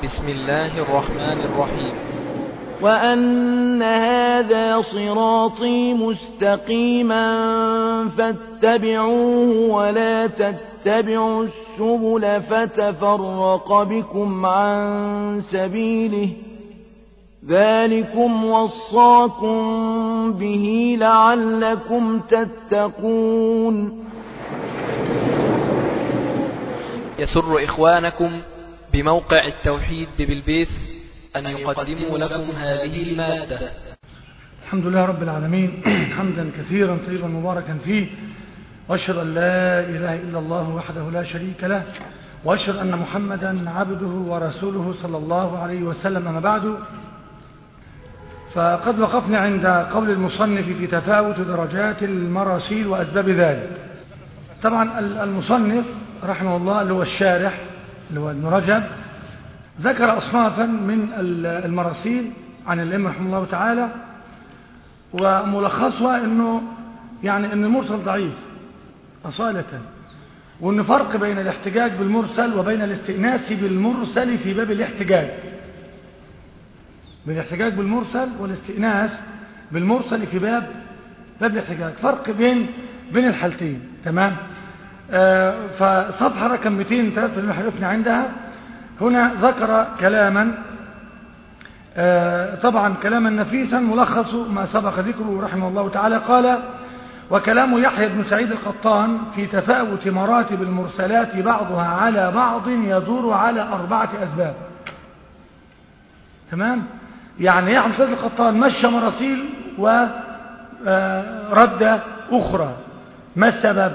بسم الله الرحمن الرحيم وأن هذا صراطي مستقيما فاتبعوه ولا تتبعوا السبل فتفرق بكم عن سبيله ذلكم وصاكم به لعلكم تتقون يسر إخوانكم بموقع التوحيد ببلبيس أن يقدموا لكم هذه المادة الحمد لله رب العالمين حمدا كثيرا طيبا مباركا فيه واشهد ان لا اله الا الله وحده لا شريك له واشهد ان محمدا عبده ورسوله صلى الله عليه وسلم اما بعد فقد وقفنا عند قول المصنف في تفاوت درجات المراسيل واسباب ذلك طبعا المصنف رحمه الله اللي هو الشارح اللي هو ابن رجب ذكر أصنافا من المراسيل عن الأئمة رحمه الله تعالى وملخصها أنه يعني أن المرسل ضعيف أصالة وأن فرق بين الاحتجاج بالمرسل وبين الاستئناس بالمرسل في باب الاحتجاج بين الاحتجاج بالمرسل والاستئناس بالمرسل في باب باب الاحتجاج فرق بين بين الحالتين تمام آه فصفحة رقم 203 اللي حدثنا عندها هنا ذكر كلاما آه طبعا كلاما نفيسا ملخص ما سبق ذكره رحمه الله تعالى قال وكلام يحيى بن سعيد القطان في تفاوت مراتب المرسلات بعضها على بعض يدور على أربعة أسباب تمام يعني يحيى بن سعيد القطان مشى مراسيل ورد أخرى ما السبب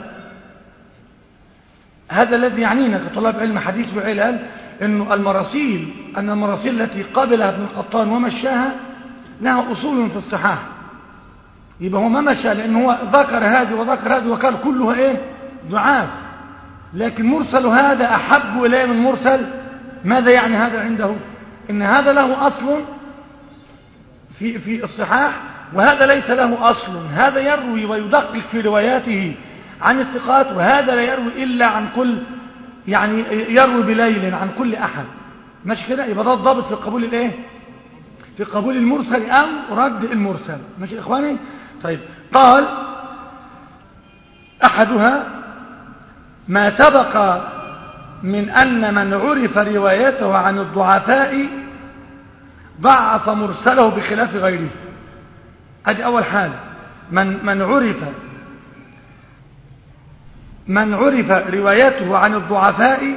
هذا الذي يعنينا كطلاب علم حديث وعلل انه المراسيل ان المراسيل التي قبلها ابن القطان ومشاها لها اصول في الصحاح يبقى هو ما مشى لانه هو ذكر هذه وذكر هذه وكان كلها ايه ضعاف لكن مرسل هذا احب اليه من مرسل ماذا يعني هذا عنده ان هذا له اصل في في الصحاح وهذا ليس له اصل هذا يروي ويدقق في رواياته عن الثقات وهذا لا يروي إلا عن كل يعني يروي بليل عن كل أحد ماشي كده يبقى ده الضابط في قبول الايه في قبول المرسل أو رد المرسل ماشي يا إخواني طيب قال أحدها ما سبق من أن من عرف روايته عن الضعفاء ضعف مرسله بخلاف غيره هذه أول حال من, من عرف من عرف روايته عن الضعفاء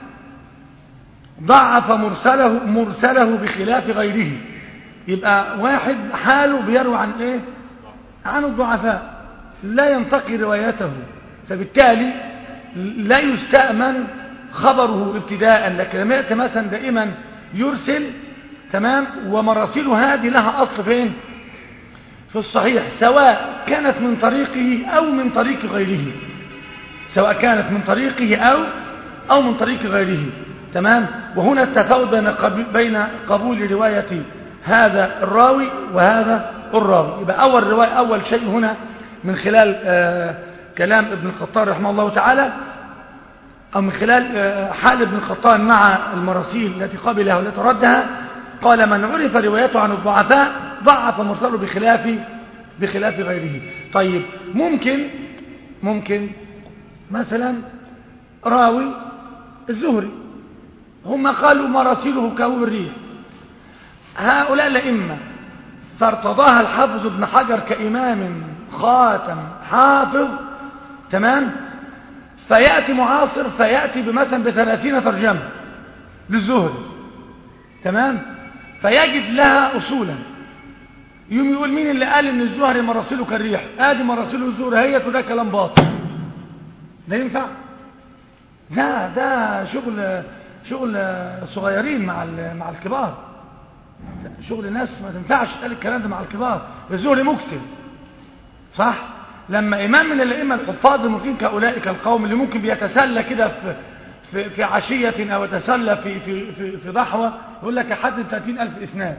ضعف مرسله مرسله بخلاف غيره يبقى واحد حاله بيروي عن ايه عن الضعفاء لا ينتقي روايته فبالتالي لا يستأمن خبره ابتداء لكن لما يأتي مثلا دائما يرسل تمام ومراسيل هذه لها أصل فين في الصحيح سواء كانت من طريقه أو من طريق غيره سواء كانت من طريقه أو أو من طريق غيره تمام وهنا التفاوت بين بين قبول رواية هذا الراوي وهذا الراوي يبقى أول رواية أول شيء هنا من خلال آه كلام ابن الخطاب رحمه الله تعالى أو من خلال آه حال ابن الخطاب مع المراسيل التي قبلها والتي ردها قال من عرف روايته عن الضعفاء ضعف مرسله بخلاف بخلاف غيره طيب ممكن ممكن مثلا راوي الزهري هم قالوا مراسيله كهو الريح هؤلاء الأئمة فارتضاها الحافظ ابن حجر كإمام خاتم حافظ تمام فيأتي معاصر فيأتي بمثلا بثلاثين ترجمة للزهري تمام فيجد لها أصولا يوم يقول مين اللي قال ان الزهري مراسيله كالريح ادي مراسيله الزهري هي وده كلام باطل ده ينفع ده ده شغل شغل صغيرين مع مع الكبار شغل ناس ما تنفعش تقال الكلام ده مع الكبار الزهري مكسل صح لما امام من الائمه الحفاظ الممكن كاولئك القوم اللي ممكن بيتسلى كده في في في عشيه او يتسلى في في في, في ضحوه يقول لك حد 30000 اسناد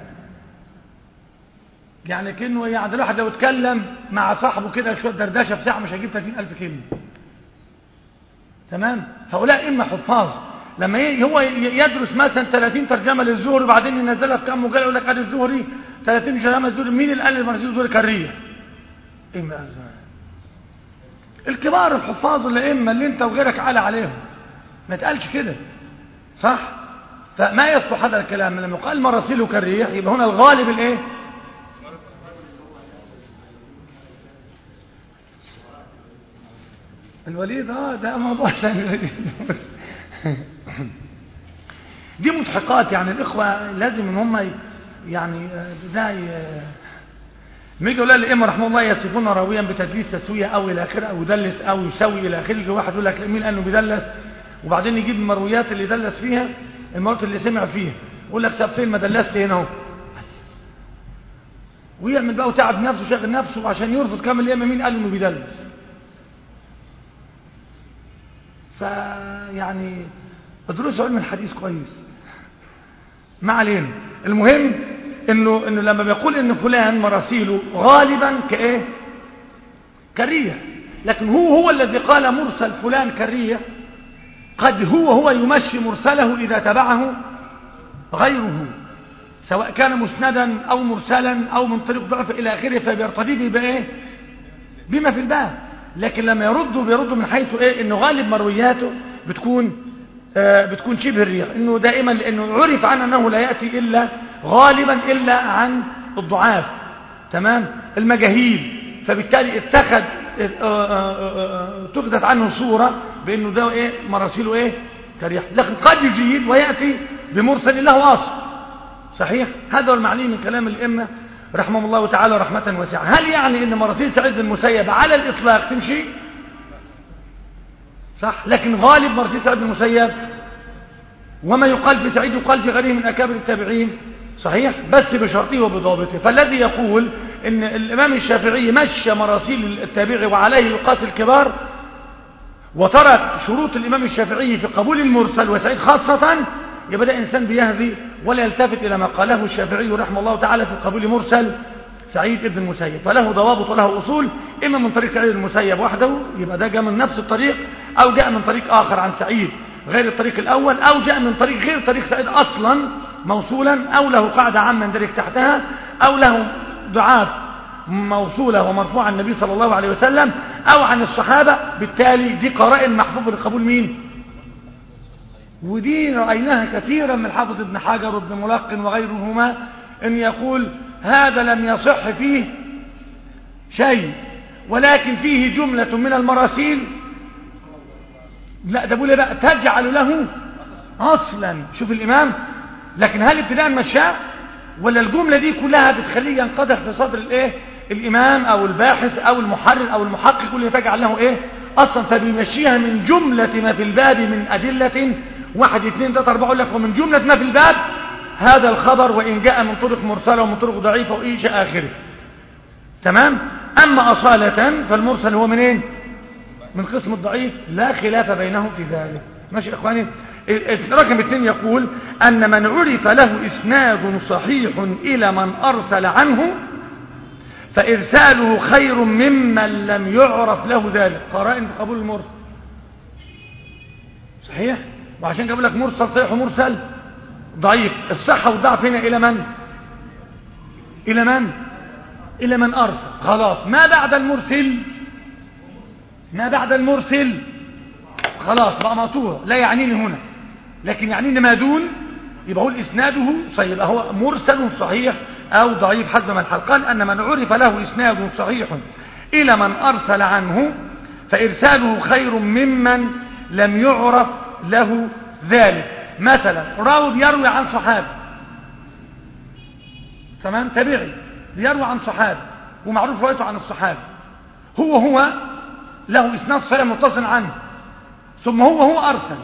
يعني كأنه يعني الواحد لو اتكلم مع صاحبه كده شويه دردشه في ساعه مش هيجيب 30000 كلمه تمام هؤلاء إما حفاظ لما ي- هو ي- يدرس مثلا 30 ترجمه للزهري وبعدين ينزلها في كام مجله يقول لك ادي الزهري 30 ترجمه للزهري مين اللي قال المرسيل الزهري كريه ايه بقى ده؟ الكبار الحفاظ الائمه اللي انت وغيرك على عليهم ما تقالش كده صح فما يصلح هذا الكلام لما يقال مراسيله كالريح يبقى هنا الغالب الايه الوليد اه ده موضوع ثاني دي مضحكات يعني الاخوه لازم ان هم ي- يعني آه، ده ي- لما يجي يقول الائمه رحمه الله يصفون راويا بتدليس تسويه او الى اخره او يدلس او يسوي الى اخره يجي واحد يقول لك مين قال انه بيدلس وبعدين يجيب المرويات اللي دلس فيها المرات اللي سمع فيها يقول لك طب فين ما دلسش هنا اهو ويعمل بقى وتعب نفسه شاغل نفسه عشان يرفض كامل الائمه مين قال انه بيدلس فيعني ادرسوا علم الحديث كويس ما علينا المهم انه انه لما بيقول ان فلان مراسيله غالبا كايه كريه لكن هو هو الذي قال مرسل فلان كريه قد هو هو يمشي مرسله اذا تبعه غيره سواء كان مسندا او مرسلا او من طريق ضعف الى اخره فبيرتضيه بايه بما في الباب لكن لما يردوا بيردوا من حيث ايه انه غالب مروياته بتكون آه بتكون شبه الريح انه دائما لانه عرف عنه انه لا ياتي الا غالبا الا عن الضعاف تمام المجاهيل فبالتالي اتخذ آه، آه، آه، اتخذت عنه صوره بانه ده ايه مراسيله ايه كريح لكن قد يجيد وياتي بمرسل له اصل صحيح هذا هو المعني من كلام الائمه رحمهم الله تعالى رحمة واسعة هل يعني ان مراسيل سعيد بن المسيب على الاطلاق تمشي صح لكن غالب مراسيل سعيد بن المسيب وما يقال في سعيد يقال في غيره من اكابر التابعين صحيح بس بشرطه وبضابطه فالذي يقول ان الامام الشافعي مشى مراسيل التابعي وعليه يقاس الكبار وترك شروط الامام الشافعي في قبول المرسل وسعيد خاصة يبقى ده إنسان بيهذي ولا يلتفت إلى ما قاله الشافعي رحمه الله تعالى في قبول مرسل سعيد ابن المسيب فله ضوابط وله أصول إما من طريق سعيد المسيب وحده يبقى ده جاء من نفس الطريق أو جاء من طريق آخر عن سعيد غير الطريق الأول أو جاء من طريق غير طريق سعيد أصلا موصولا أو له قاعدة عامة يندرج تحتها أو له دعاة موصولة ومرفوعة عن النبي صلى الله عليه وسلم أو عن الصحابة بالتالي دي قرائن محفوظة لقبول مين ودي رأيناها كثيرا من حافظ ابن حجر وابن ملقن وغيرهما ان يقول هذا لم يصح فيه شيء ولكن فيه جملة من المراسيل لا ده بقول بقى تجعل له اصلا شوف الامام لكن هل ابتداء مشاه ولا الجملة دي كلها بتخليه ينقدح في صدر الايه الامام او الباحث او المحرر او المحقق اللي تجعل له ايه اصلا فبيمشيها من جملة ما في الباب من ادلة واحد اثنين ثلاثة اربعة يقول لك ومن جملة ما في الباب هذا الخبر وان جاء من طرق مرسلة ومن طرق ضعيفة وايش اخره تمام اما اصالة فالمرسل هو منين من قسم الضعيف لا خلاف بينهم في ذلك ماشي يا اخواني رقم اثنين يقول ان من عرف له اسناد صحيح الى من ارسل عنه فارساله خير ممن لم يعرف له ذلك قرائن بقبول المرسل صحيح وعشان جاب لك مرسل صحيح ومرسل ضعيف الصحة والضعف هنا الى من الى من الى من ارسل خلاص ما بعد المرسل ما بعد المرسل خلاص بقى مقطوع لا يعنيني هنا لكن يعنيني ما دون يبقى هو اسناده صحيح يبقى هو مرسل صحيح او ضعيف حسب ما الحال قال ان من عرف له اسناد صحيح الى من ارسل عنه فارساله خير ممن لم يعرف له ذلك مثلا راوي يروي عن صحابي تمام تابعي يروي عن صحابي ومعروف روايته عن الصحابي هو هو له اسناد صحيح متصل عنه ثم هو هو ارسل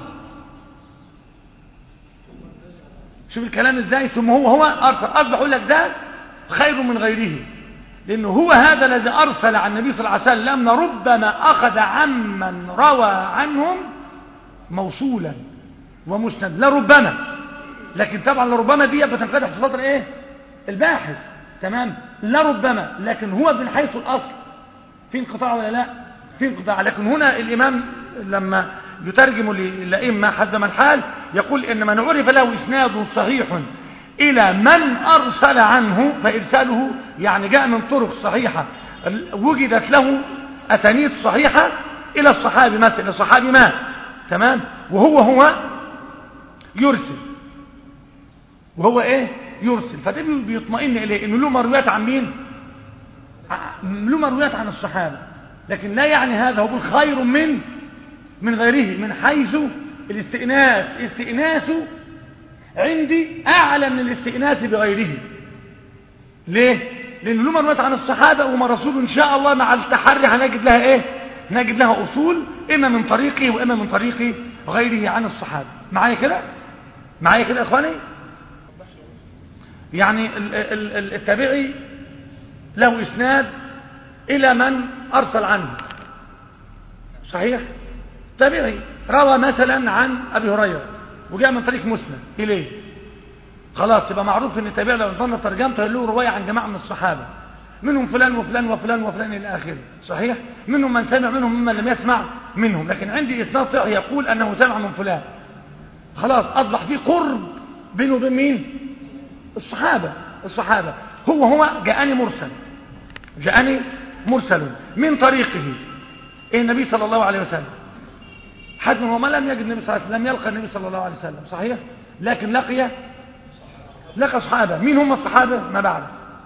شوف الكلام ازاي ثم هو هو ارسل اصبح يقول لك ده خير من غيره لانه هو هذا الذي ارسل عن النبي صلى الله عليه وسلم ربما اخذ عمن روى عنهم موصولا ومسند لربما لكن طبعا لربما دي بتنقدح في صدر ايه الباحث تمام لربما لكن هو من حيث الاصل في انقطاع ولا لا في انقطاع لكن هنا الامام لما يترجم للأئمة حسب ما الحال يقول إن من عرف له إسناد صحيح إلى من أرسل عنه فإرساله يعني جاء من طرق صحيحة وجدت له أسانيد صحيحة إلى الصحابي مثلا الصحابي مات تمام وهو هو يرسل وهو إيه يرسل فده بيطمئن إليه إنه له مرويات عن مين له مرويات عن الصحابة لكن لا يعني هذا هو خير من من غيره من حيث الاستئناس استئناسه عندي أعلى من الاستئناس بغيره ليه؟ لأنه له مرويات عن الصحابة وما رسول إن شاء الله مع التحري هنجد لها إيه؟ نجد لها أصول إما من طريقه وإما من طريق غيره عن الصحابة معايا كده؟ معايا كده يا إخواني؟ يعني التابعي له إسناد إلى من أرسل عنه صحيح تابعي روى مثلا عن أبي هريرة وجاء من طريق مسلم إليه خلاص يبقى معروف ان التابعي لو نظرنا ترجمته له رواية عن جماعة من الصحابة منهم فلان وفلان وفلان وفلان إلى آخره صحيح منهم من سمع منهم ممن لم يسمع منهم لكن عندي إسناد صحيح يقول أنه سمع من فلان خلاص أصبح في قرب بينه وبين مين الصحابة الصحابة هو هو جاءني مرسل جاءني مرسل من طريقه إيه النبي صلى الله عليه وسلم حد من هو ما لم يجد النبي صلى الله عليه وسلم لم يلقى النبي صلى الله عليه وسلم صحيح لكن لقي لقى صحابة مين هم الصحابة ما بعد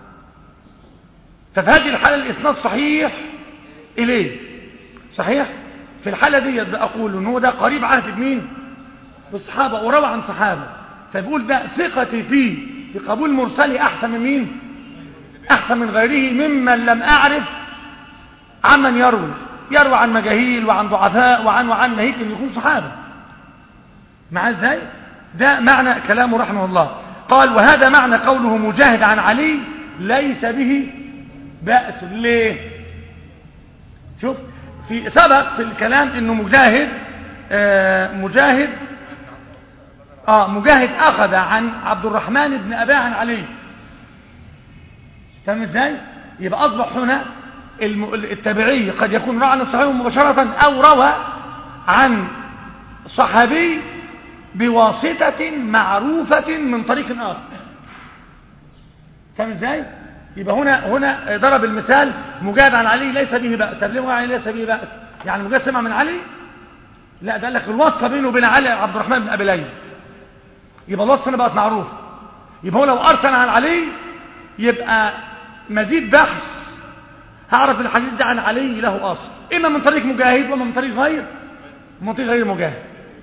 ففي هذه الحالة الإسناد صحيح إليه صحيح في الحالة دي أقول إن هو ده قريب عهد بمين بالصحابة وروى عن صحابة فبيقول ده ثقتي فيه في قبول مرسلي أحسن من مين أحسن من غيره ممن لم أعرف عمن يروي يروي عن مجاهيل وعن ضعفاء وعن وعن ناهيك أن يكون صحابة مع ازاي ده معنى كلامه رحمه الله قال وهذا معنى قوله مجاهد عن علي ليس به بأس ليه شوف في سبق في الكلام انه مجاهد آه مجاهد اه مجاهد اخذ عن عبد الرحمن بن اباه عن علي فاهم ازاي يبقى اصبح هنا التابعي قد يكون روى عن الصحابي مباشرة او روى عن صحابي بواسطة معروفة من طريق آخر فاهم ازاي يبقى هنا هنا ضرب المثال مجاهد عن علي ليس به بأس طب ليه علي ليس به بأس يعني مجاهد سمع من علي لا ده قال لك الوصفة بينه وبين علي عبد الرحمن بن أبي ليلى يبقى الوصفة هنا بقت معروفة يبقى هو لو أرسل عن علي يبقى مزيد بحث هعرف الحديث ده عن علي له أصل إما من طريق مجاهد وإما من طريق غير من طريق غير مجاهد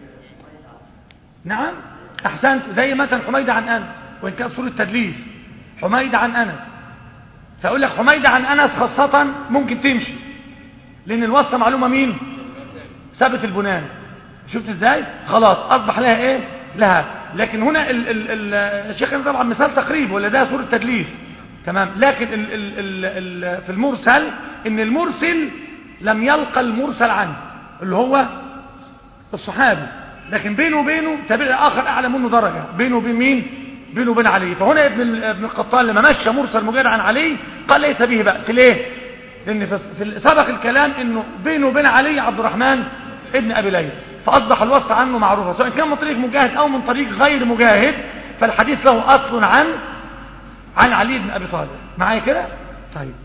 نعم أحسنت زي مثلا حميدة عن أنس وإن كان صورة تدليس حميدة عن أنس فأقول لك حميدة عن أنس خاصة ممكن تمشي لأن الوصفة معلومة مين ثابت البنان شفت ازاي خلاص أصبح لها إيه لها لكن هنا ال ال ال الشيخ طبعا مثال تقريب ولا ده صورة تدليس تمام لكن ال ال ال ال في المرسل ان المرسل لم يلقى المرسل عنه اللي هو الصحابي لكن بينه وبينه تابعي آخر أعلى منه درجة بينه وبين مين بينه وبين علي فهنا ابن ابن القطان لما مشى مرسل مجرد عن علي قال ليس به بأس ليه لأن في سبق الكلام أنه بينه وبين علي عبد الرحمن ابن أبي ليلى فأصبح الوصف عنه معروفة سواء كان من طريق مجاهد أو من طريق غير مجاهد فالحديث له أصل عن عن علي بن أبي طالب معايا كده طيب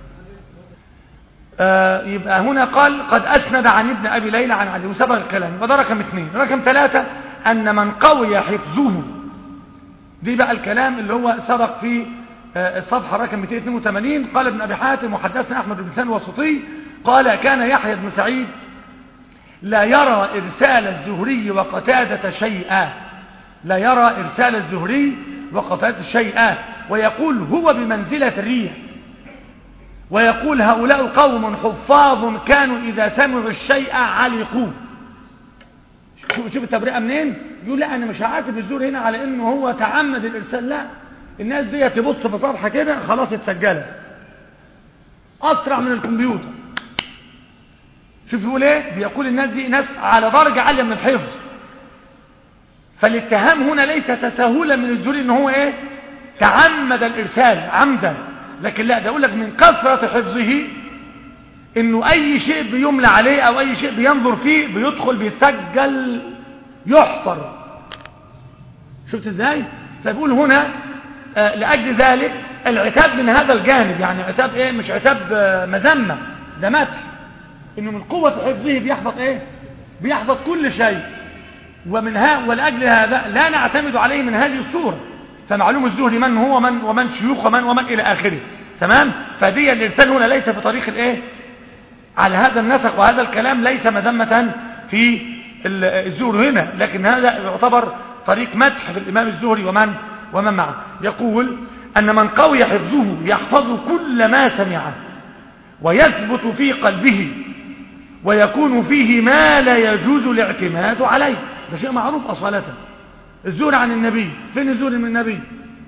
آه يبقى هنا قال قد أسند عن ابن أبي ليلى عن علي وسبق الكلام يبقى ده رقم اثنين رقم ثلاثة أن من قوي حفظه دي بقى الكلام اللي هو سبق في آه الصفحة رقم 282 قال ابن أبي حاتم وحدثنا أحمد بن سان وسطي قال كان يحيى بن سعيد لا يرى إرسال الزهري وقتادة شيئا لا يرى إرسال الزهري وقتادة شيئا ويقول هو بمنزلة الريح ويقول هؤلاء قوم حفاظ كانوا إذا سمعوا الشيء علقوا شوف شوف التبرئة منين يقول لا أنا مش هعاتب الزور هنا على إنه هو تعمد الإرسال لا الناس دي تبص في صفحة كده خلاص اتسجلت أسرع من الكمبيوتر شوف يقول ايه بيقول الناس دي ناس على درجة عالية من الحفظ فالاتهام هنا ليس تساهلا من الزور ان هو ايه تعمد الارسال عمدا لكن لا ده يقول لك من كثرة حفظه انه اي شيء بيملى عليه او اي شيء بينظر فيه بيدخل بيتسجل يحفر شفت ازاي فبيقول هنا آه لاجل ذلك العتاب من هذا الجانب يعني عتاب ايه مش عتاب آه مذمه ده مدح انه من قوه حفظه بيحفظ ايه بيحفظ كل شيء ومن ها ولاجل هذا لا نعتمد عليه من هذه الصوره فمعلوم الزهري من هو من ومن شيوخ ومن ومن الى اخره تمام فدي الانسان هنا ليس بطريق الايه على هذا النسق وهذا الكلام ليس مذمة في الزهري هنا لكن هذا يعتبر طريق مدح في الإمام الزهري ومن ومن معه يقول أن من قوي حفظه يحفظ كل ما سمعه ويثبت في قلبه ويكون فيه ما لا يجوز الاعتماد عليه ده شيء معروف أصالة الزهري عن النبي فين الزهري من النبي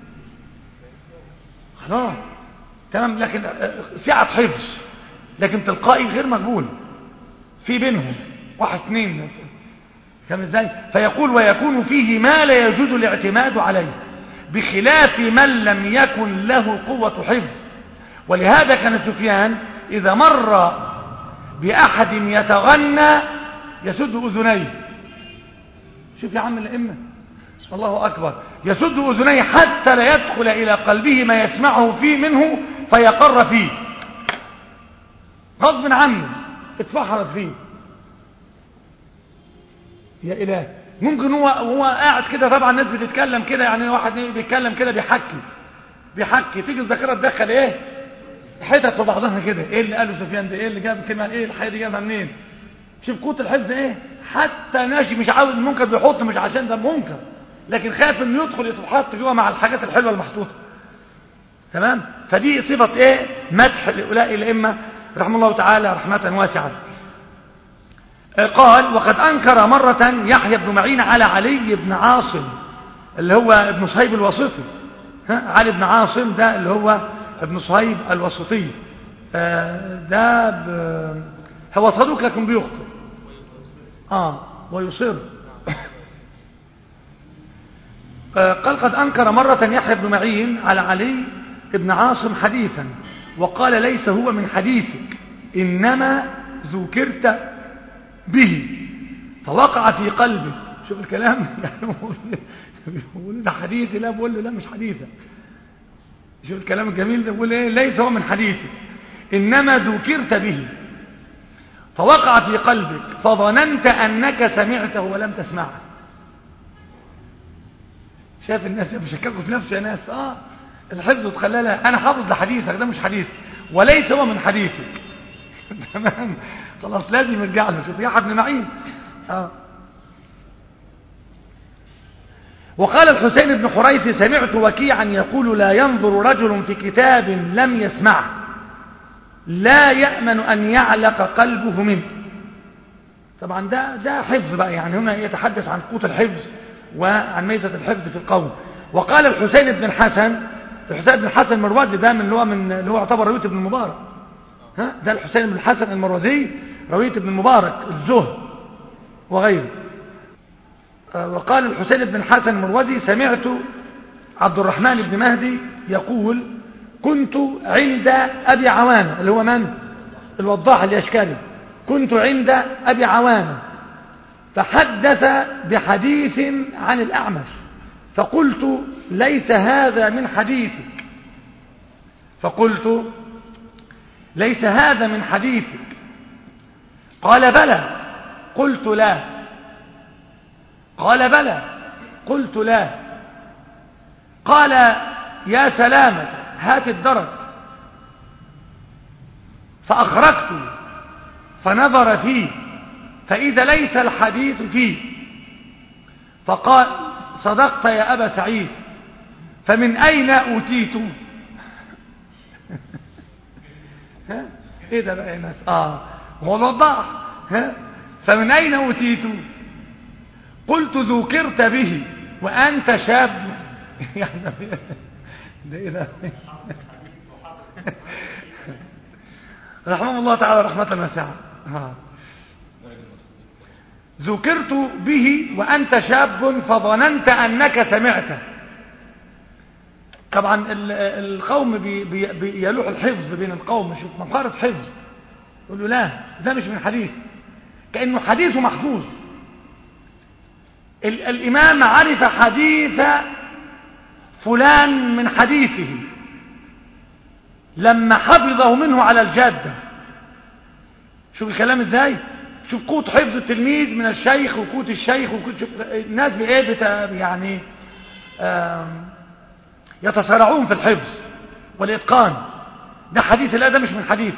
خلاص تمام لكن سعة حفظ لكن تلقائي غير مقبول في بينهم واحد اثنين كم ازاي فيقول ويكون فيه ما لا يجوز الاعتماد عليه بخلاف من لم يكن له قوة حفظ ولهذا كان سفيان إذا مر بأحد يتغنى يسد أذنيه شوف يا عم الأئمة الله أكبر يسد أذنيه حتى لا يدخل إلى قلبه ما يسمعه فيه منه فيقر فيه غصب عنه اتفحرت فيه يا إله ممكن هو هو قاعد كده طبعا الناس بتتكلم كده يعني واحد بيتكلم كده بيحكي بيحكي تيجي الذاكره تدخل ايه حتت في بعضها كده ايه اللي قاله سفيان ده ايه اللي جاب الكلمه ايه الحاجه دي جابها منين شوف قوه الحفظ ايه حتى ناشي مش عاوز المنكر بيحط مش عشان ده منكر لكن خايف انه يدخل يتحط جوه مع الحاجات الحلوه المحطوطه تمام فدي صفه ايه مدح لاولئك الائمه رحمه الله تعالى رحمه واسعه قال وقد أنكر مرة يحيى بن معين على علي بن عاصم اللي هو ابن صهيب الوسطي علي بن عاصم ده اللي هو ابن صهيب الوسطي ده هو صدوق لكن بيخطئ آه ويصر قال قد أنكر مرة يحيى بن معين على علي بن عاصم حديثا وقال ليس هو من حديثك إنما ذكرت به فوقع في قلبه شوف الكلام يعني بيقول ده حديثي لا بقول له لا مش حديثك شوف الكلام الجميل ده بيقول ايه ليس هو من حديثي انما ذكرت به فوقع في قلبك فظننت انك سمعته ولم تسمعه شايف الناس بيشككوا في نفسه يا ناس اه الحفظ تخلى لا انا حافظ لحديثك ده مش حديث وليس هو من حديثك تمام خلاص لازم يرجع له شوف يحيى بن معين اه وقال الحسين بن حريث سمعت وكيعا يقول لا ينظر رجل في كتاب لم يسمعه لا يأمن أن يعلق قلبه منه طبعا ده ده حفظ بقى يعني هنا يتحدث عن قوة الحفظ وعن ميزة الحفظ في القوم وقال الحسين بن الحسن الحسين بن الحسن المروزي ده من اللي هو من اللي هو يعتبر روية ابن المبارك ها ده الحسين بن الحسن المروزي روية ابن المبارك الزهد وغيره وقال الحسين بن الحسن المروزي سمعت عبد الرحمن بن مهدي يقول كنت عند أبي عوانة اللي هو من الوضاح اليشكري كنت عند أبي عوانة فحدث بحديث عن الأعمش فقلت ليس هذا من حديثك فقلت ليس هذا من حديثك قال بلى قلت لا قال بلى قلت لا قال يا سلامة هات الدرج فأخرجت فنظر فيه فإذا ليس الحديث فيه فقال صدقت يا أبا سعيد فمن أين أوتيت ها ايه ده بقى يا ناس اه هو الوضاح ها فمن اين اوتيت قلت ذكرت به وانت شاب يعني ده ايه ده رحمه الله تعالى رحمة واسعة ذكرت به وأنت شاب فظننت أنك سمعته طبعا القوم بي بي بيلوح الحفظ بين القوم شوف مهارة حفظ يقول له لا ده مش من حديث كأنه حديثه محفوظ ال الإمام عرف حديث فلان من حديثه لما حفظه منه على الجادة شوف الكلام ازاي شوف قوت حفظ التلميذ من الشيخ وقوت الشيخ وقوت شوف الناس بايه بتا يعني يتسارعون في الحفظ والاتقان ده حديث لا ده مش من حديثه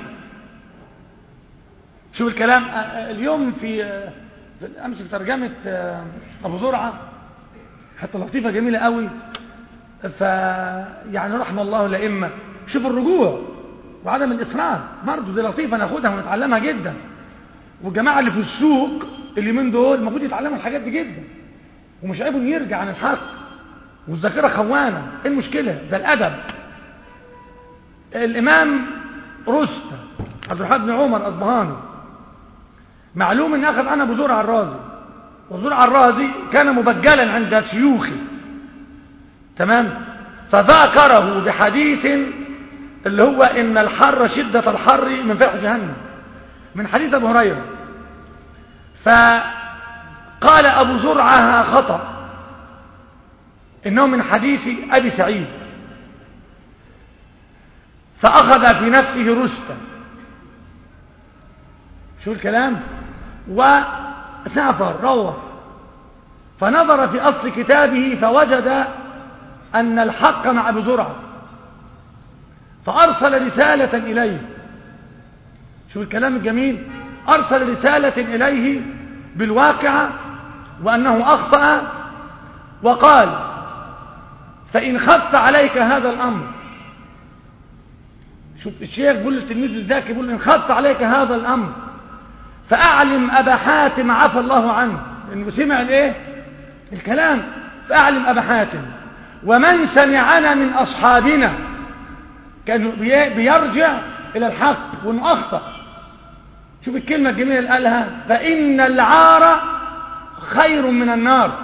شوف الكلام اليوم في امس في ترجمه ابو زرعه حتى لطيفه جميله قوي ف يعني رحم الله الائمه شوف الرجوع وعدم الاصرار برضه دي لطيفه ناخدها ونتعلمها جدا والجماعه اللي في السوق اليومين دول المفروض يتعلموا الحاجات دي جدا ومش عيب يرجع عن الحق والذاكره خوانه ايه المشكله ده الادب الامام رستم عبد الرحمن بن عمر اصبهاني معلوم ان اخذ عنه ابو زرع الرازي وزرع الرازي كان مبجلا عند شيوخه تمام فذاكره بحديث اللي هو ان الحر شدة الحر من فيح جهنم من حديث ابو هريرة فقال ابو زرعها خطأ انه من حديث ابي سعيد فاخذ في نفسه رستم شو الكلام وسافر روح فنظر في أصل كتابه فوجد أن الحق مع أبي زرعة فأرسل رسالة إليه شو الكلام الجميل أرسل رسالة إليه بالواقعة وأنه أخطأ وقال فإن خف عليك هذا الأمر شوف الشيخ بيقول للتلميذ الذكي بيقول إن خف عليك هذا الأمر فأعلم أبا حاتم عفى الله عنه لأنه سمع الإيه؟ الكلام فأعلم أبا حاتم ومن سمعنا من أصحابنا كان بيرجع إلى الحق وإنه أخطأ شوف الكلمة الجميلة اللي قالها فإن العار خير من النار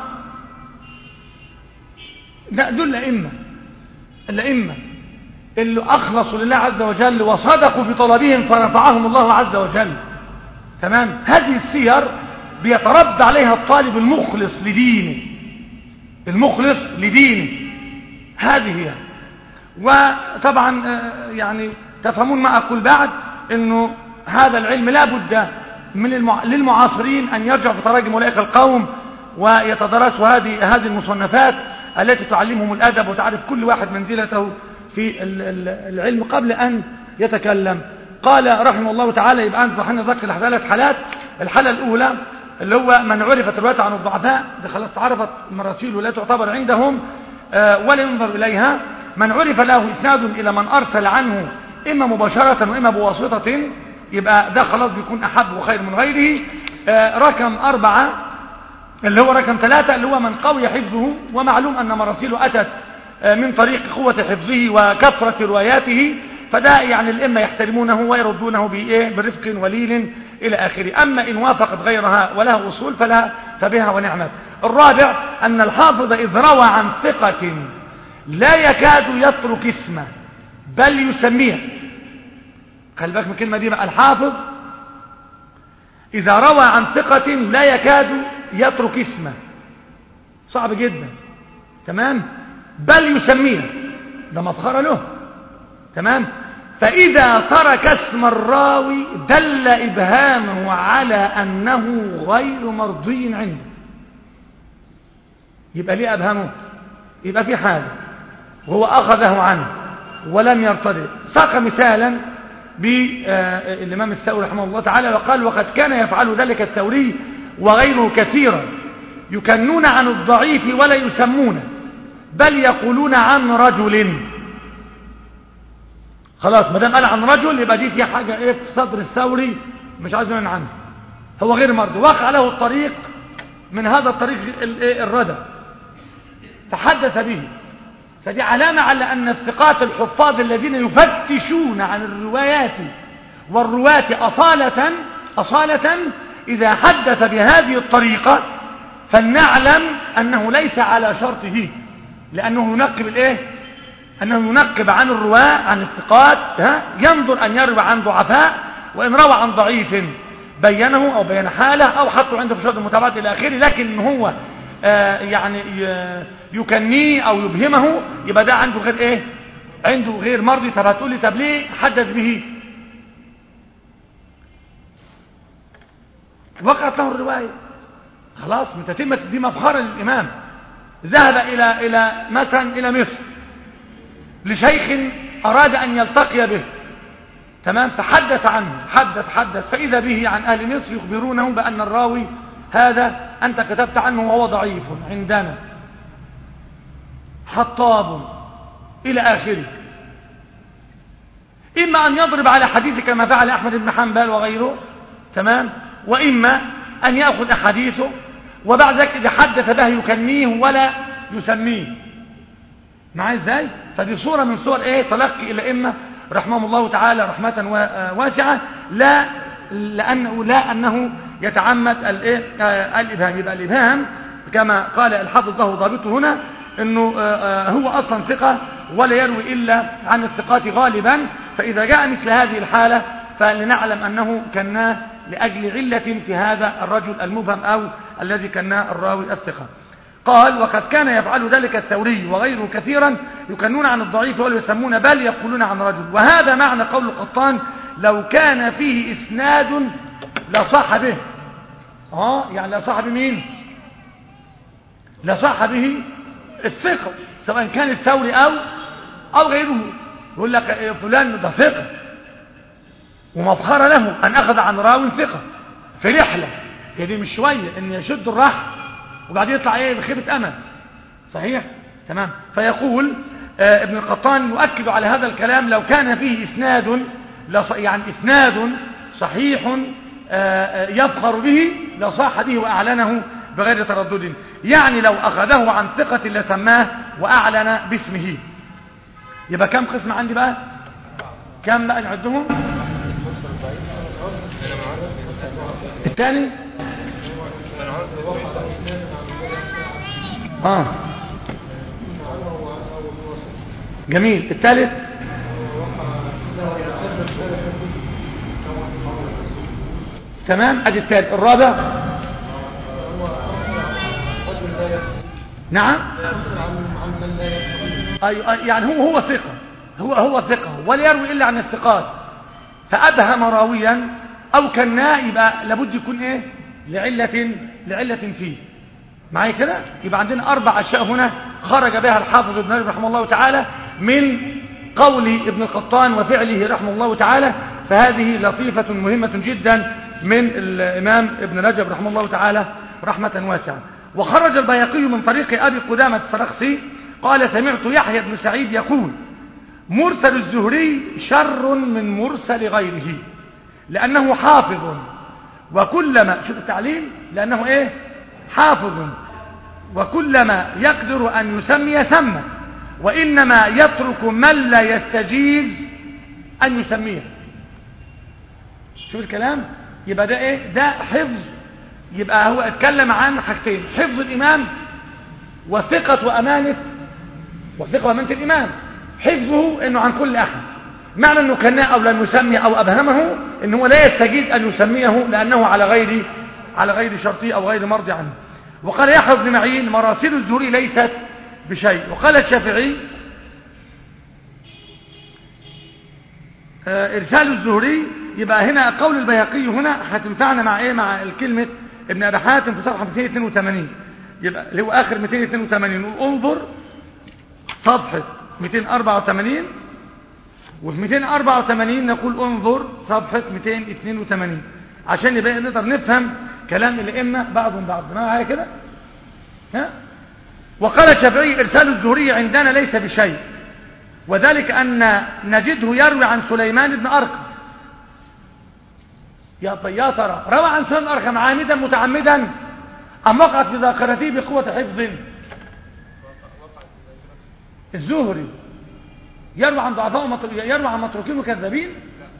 لا دول الأئمة الأئمة اللي أخلصوا لله عز وجل وصدقوا في طلبهم فرفعهم الله عز وجل تمام هذه السير بيتربى عليها الطالب المخلص لدينه المخلص لدينه هذه هي وطبعا يعني تفهمون ما أقول بعد أنه هذا العلم لا بد من المع... للمعاصرين أن يرجعوا في تراجم أولئك القوم ويتدرسوا هذه هذه المصنفات التي تعلمهم الأدب وتعرف كل واحد منزلته في العلم قبل أن يتكلم قال رحمه الله تعالى يبقى أنت وحنا نذكر ثلاث حالات الحالة الأولى اللي هو من عرفت الرواية عن الضعفاء دي خلاص تعرفت مراسيل ولا تعتبر عندهم آه ولا ينظر إليها من عرف له إسناد إلى من أرسل عنه إما مباشرة وإما بواسطة يبقى ده خلاص بيكون أحب وخير من غيره آه رقم أربعة اللي هو رقم ثلاثة اللي هو من قوي حفظه ومعلوم أن مراسيله أتت آه من طريق قوة حفظه وكثرة رواياته فده يعني الإمة يحترمونه ويردونه بإيه برفق وليل إلى آخره أما إن وافقت غيرها ولها أصول فلا فبها ونعمت الرابع أن الحافظ إذ روى عن ثقة لا يكاد يترك اسمه بل يسميه خلي بالك من الكلمة دي بقى الحافظ إذا روى عن ثقة لا يكاد يترك اسمه صعب جدا تمام بل يسميه ده مفخرة له تمام فإذا ترك اسم الراوي دل إبهامه على أنه غير مرضي عنده يبقى ليه أبهمه يبقى في حاجة وهو أخذه عنه ولم يرتضي ساق مثالا بالإمام الثوري رحمه الله تعالى وقال وقد كان يفعل ذلك الثوري وغيره كثيرا يكنون عن الضعيف ولا يسمونه بل يقولون عن رجل خلاص ما دام قال عن رجل يبقى دي في حاجه ايه في صدر الثوري مش عايز نعلن عنها هو غير مرضي وقع له الطريق من هذا الطريق الردى تحدث به فدي علامة على أن الثقات الحفاظ الذين يفتشون عن الروايات والرواة أصالة أصالة إذا حدث بهذه الطريقة فلنعلم أنه ليس على شرطه لأنه ينقب الإيه أنه ينقب عن الرواة عن الثقات ها ينظر أن يروي عن ضعفاء وإن روى عن ضعيف بينه أو بين حاله أو حطه عنده في شرط المتابعات إلى آخره لكن هو آه يعني يكنيه أو يبهمه يبقى ده عنده غير إيه عنده غير مرضي طب هتقول لي طب ليه حدث به وقعت له الرواية خلاص من تتمة دي مفخرة للإمام ذهب إلى إلى مثلا إلى مصر لشيخ أراد أن يلتقي به تمام فحدث عنه حدث حدث فإذا به عن أهل مصر يخبرونه بأن الراوي هذا أنت كتبت عنه وهو ضعيف عندنا حطاب إلى آخره إما أن يضرب على حديث كما فعل أحمد بن حنبل وغيره تمام وإما أن يأخذ أحاديثه وبعد ذلك إذا حدث به يكنيه ولا يسميه معايا ازاي فدي صورة من صور ايه تلقي الأئمة رحمهم الله تعالى رحمة واسعة لا لأنه لا أنه يتعمد الايه الإبهام يبقى الإبهام كما قال الحافظ له ضابطه هنا أنه هو أصلا ثقة ولا يروي إلا عن الثقات غالبا فإذا جاء مثل هذه الحالة فلنعلم أنه كناه لأجل علة في هذا الرجل المبهم أو الذي كناه الراوي الثقة قال وقد كان يفعل ذلك الثوري وغيره كثيرا يكنون عن الضعيف ولا يسمون بل يقولون عن رجل وهذا معنى قول القطان لو كان فيه إسناد لصح به اه يعني لصح بمين لصح به الثقة سواء كان الثوري أو أو غيره يقول لك فلان ده ثقة ومفخرة له أن أخذ عن راو ثقة في رحلة هي دي مش شوية أن يشد الرحل وبعدين يطلع ايه بخيبة امل صحيح تمام فيقول آه ابن القطان يؤكد على هذا الكلام لو كان فيه اسناد يعني اسناد صحيح آه يفخر به لصاح به واعلنه بغير تردد يعني لو اخذه عن ثقة لسماه واعلن باسمه يبقى كم قسم عندي بقى كم بقى نعدهم الثاني اه جميل الثالث تمام ادي الثالث الرابع نعم ايوه يعني هو هو ثقه هو هو ثقه ولا يروي الا عن الثقات فابهم راويا او كناه يبقى لابد يكون ايه لعله لعله فيه معايا كده يبقى عندنا اربع اشياء هنا خرج بها الحافظ ابن رجب رحمه الله تعالى من قول ابن القطان وفعله رحمه الله تعالى فهذه لطيفة مهمة جدا من الإمام ابن رجب رحمه الله تعالى رحمة واسعة وخرج البياقي من طريق أبي قدامة السرخسي قال سمعت يحيى بن سعيد يقول مرسل الزهري شر من مرسل غيره لأنه حافظ وكلما شوف التعليم لأنه إيه حافظ وكلما يقدر أن يسمي سمى وإنما يترك من لا يستجيز أن يسميه شوف الكلام يبقى ده إيه ده حفظ يبقى هو اتكلم عن حاجتين حفظ الإمام وثقة وأمانة وثقة وأمانة الإمام حفظه إنه عن كل أحد معنى أنه كان أو لم يسمي أو أبهمه إنه هو لا يستجيد أن يسميه لأنه على غير على غير شرطي أو غير مرضي عنه وقال يحيى بن معين مراسيل الزهري ليست بشيء وقال الشافعي آه إرسال الزهري يبقى هنا قول البيهقي هنا هتنفعنا مع إيه مع الكلمة ابن أبي حاتم في صفحة 282 يبقى اللي هو آخر 282 نقول انظر صفحة 284 وفي 284 نقول انظر صفحة 282 عشان يبقى نقدر نفهم كلام الائمه بعضهم بعض معايا كده ها وقال الشافعي ارسال الزهري عندنا ليس بشيء وذلك ان نجده يروي عن سليمان بن ارقم يا يا ترى روى عن سليمان بن ارقم عامدا متعمدا ام وقعت في ذاكرته بقوه حفظ الزهري يروي عن ضعفاء يروي عن متروكين وكذابين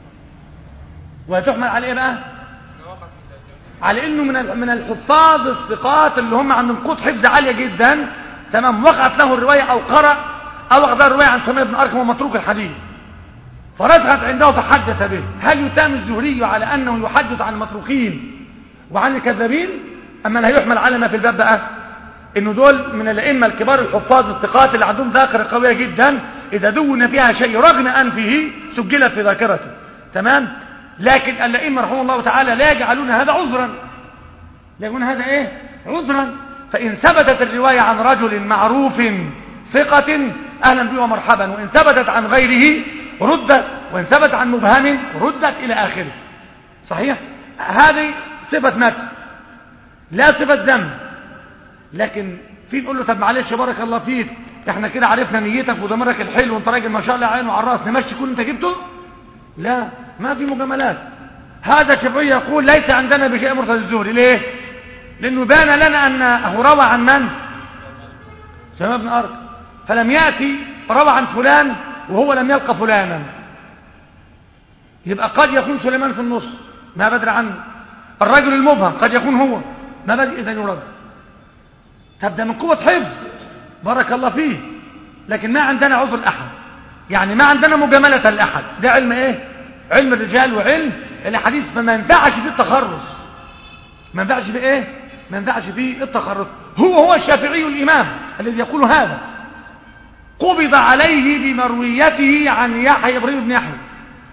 وتحمل على ايه بقى على انه من من الحفاظ الثقات اللي هم عندهم قوه حفظ عاليه جدا تمام وقعت له الروايه او قرأ او اخذ الروايه عن سميه بن ارقم ومتروك الحديث فرسخت عنده فحدث به هل يتام الزهري على أنه يحدث عن المتروكين وعن الكذابين أما لا يحمل على ما في الباب بقى إنه دول من الأئمة الكبار الحفاظ الثقات اللي عندهم ذاكرة قوية جدا إذا دون فيها شيء رغم أنفه سجلت في ذاكرته تمام لكن الأئمة رحمه الله تعالى لا يجعلون هذا عذرا لا يقولون هذا إيه عذرا فإن ثبتت الرواية عن رجل معروف ثقة أهلا به ومرحبا وإن ثبتت عن غيره ردت وإن ثبت عن مبهم ردت إلى آخره صحيح هذه صفة متن لا صفة ذنب لكن في نقول له طب معلش بارك الله فيك احنا كده عرفنا نيتك وضميرك الحلو وانت راجل ما شاء الله عينه على الراس نمشي كل انت جبته لا ما في مجاملات هذا الشافعي يقول ليس عندنا بشيء مرتد الزهري ليه لانه بان لنا انه روى عن من سليمان بن ارك فلم ياتي روى عن فلان وهو لم يلقى فلانا يبقى قد يكون سليمان في النص ما بدري عنه الرجل المبهم قد يكون هو ما بدري اذا يرد طب ده من قوة حفظ بارك الله فيه لكن ما عندنا عذر أحد يعني ما عندنا مجاملة لأحد ده علم ايه علم الرجال وعلم الحديث فما ينفعش فيه التخرص ما ينفعش فيه ايه ما ينفعش فيه التخرص هو هو الشافعي الإمام الذي يقول هذا قبض عليه بمرويته عن يحيى ابراهيم بن يحيى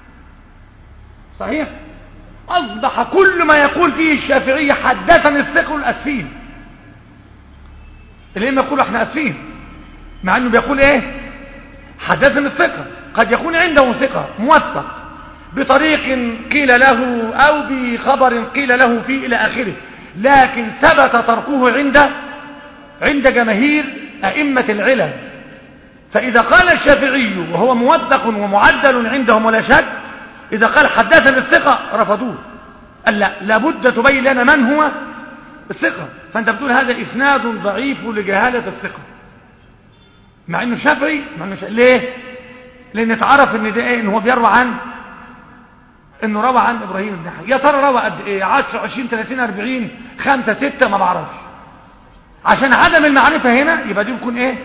صحيح أصبح كل ما يقول فيه الشافعي حدثني الثقل الأسفين الإمام يقول احنا أسفين مع أنه بيقول ايه حدثني الثقة قد يكون عنده ثقة موثق بطريق قيل له أو بخبر قيل له فيه إلى آخره لكن ثبت تركه عند عند جماهير أئمة العلم فإذا قال الشافعي وهو موثق ومعدل عندهم ولا شك إذا قال حدثني الثقة رفضوه قال لا لابد تبين لنا من هو الثقة فأنت بتقول هذا إسناد ضعيف لجهالة الثقة مع إنه شافعي مع إنه شافعي. ليه لأن اتعرف إن ده إيه إن هو بيروى عن إنه روى عن إبراهيم بن حي يا ترى روى قد إيه 10 20 30 40 5 6 ما بعرفش عشان عدم المعرفة هنا يبقى دي بيكون إيه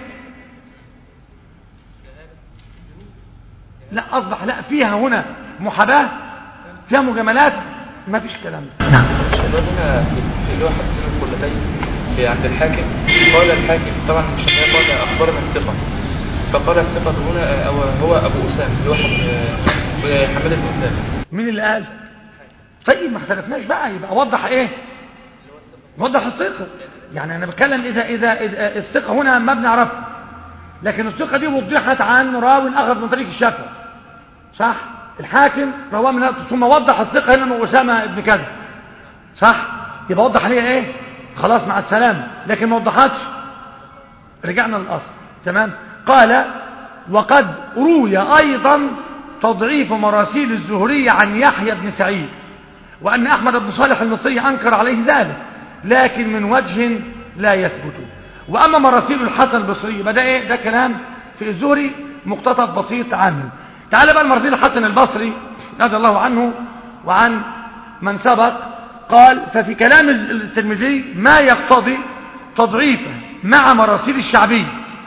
لا أصبح لا فيها هنا محاباة فيها مجاملات ما فيش كلام ده نعم الشباب هنا في اللي هو حدثنا الخلتين في عند الحاكم قال الحاكم طبعا مش قال اخبرنا الثقه فقال الثقه هنا أو هو ابو اسامه اللي هو حم- حماد بن اسامه مين اللي قال طيب ما اختلفناش بقى يبقى وضح ايه وضح الثقة يعني انا بتكلم اذا اذا, إذا الثقة هنا ما بنعرفها لكن الثقة دي وضحت عن راو اخذ من طريق الشافعي صح الحاكم رواه من ثم وضح الثقة هنا من اسامة ابن كذا صح يبقى وضح عليها ايه خلاص مع السلامة لكن ما وضحتش رجعنا للاصل تمام قال وقد روي ايضا تضعيف مراسيل الزهري عن يحيى بن سعيد وأن أحمد بن صالح المصري أنكر عليه ذلك لكن من وجه لا يثبت وأما مراسيل الحسن البصري بدأ إيه ده كلام في الزهري مقتطف بسيط عنه تعال بقى مراسيل الحسن البصري رضي الله عنه وعن من سبق قال ففي كلام الترمذي ما يقتضي تضعيفه مع مراسيل الشعبي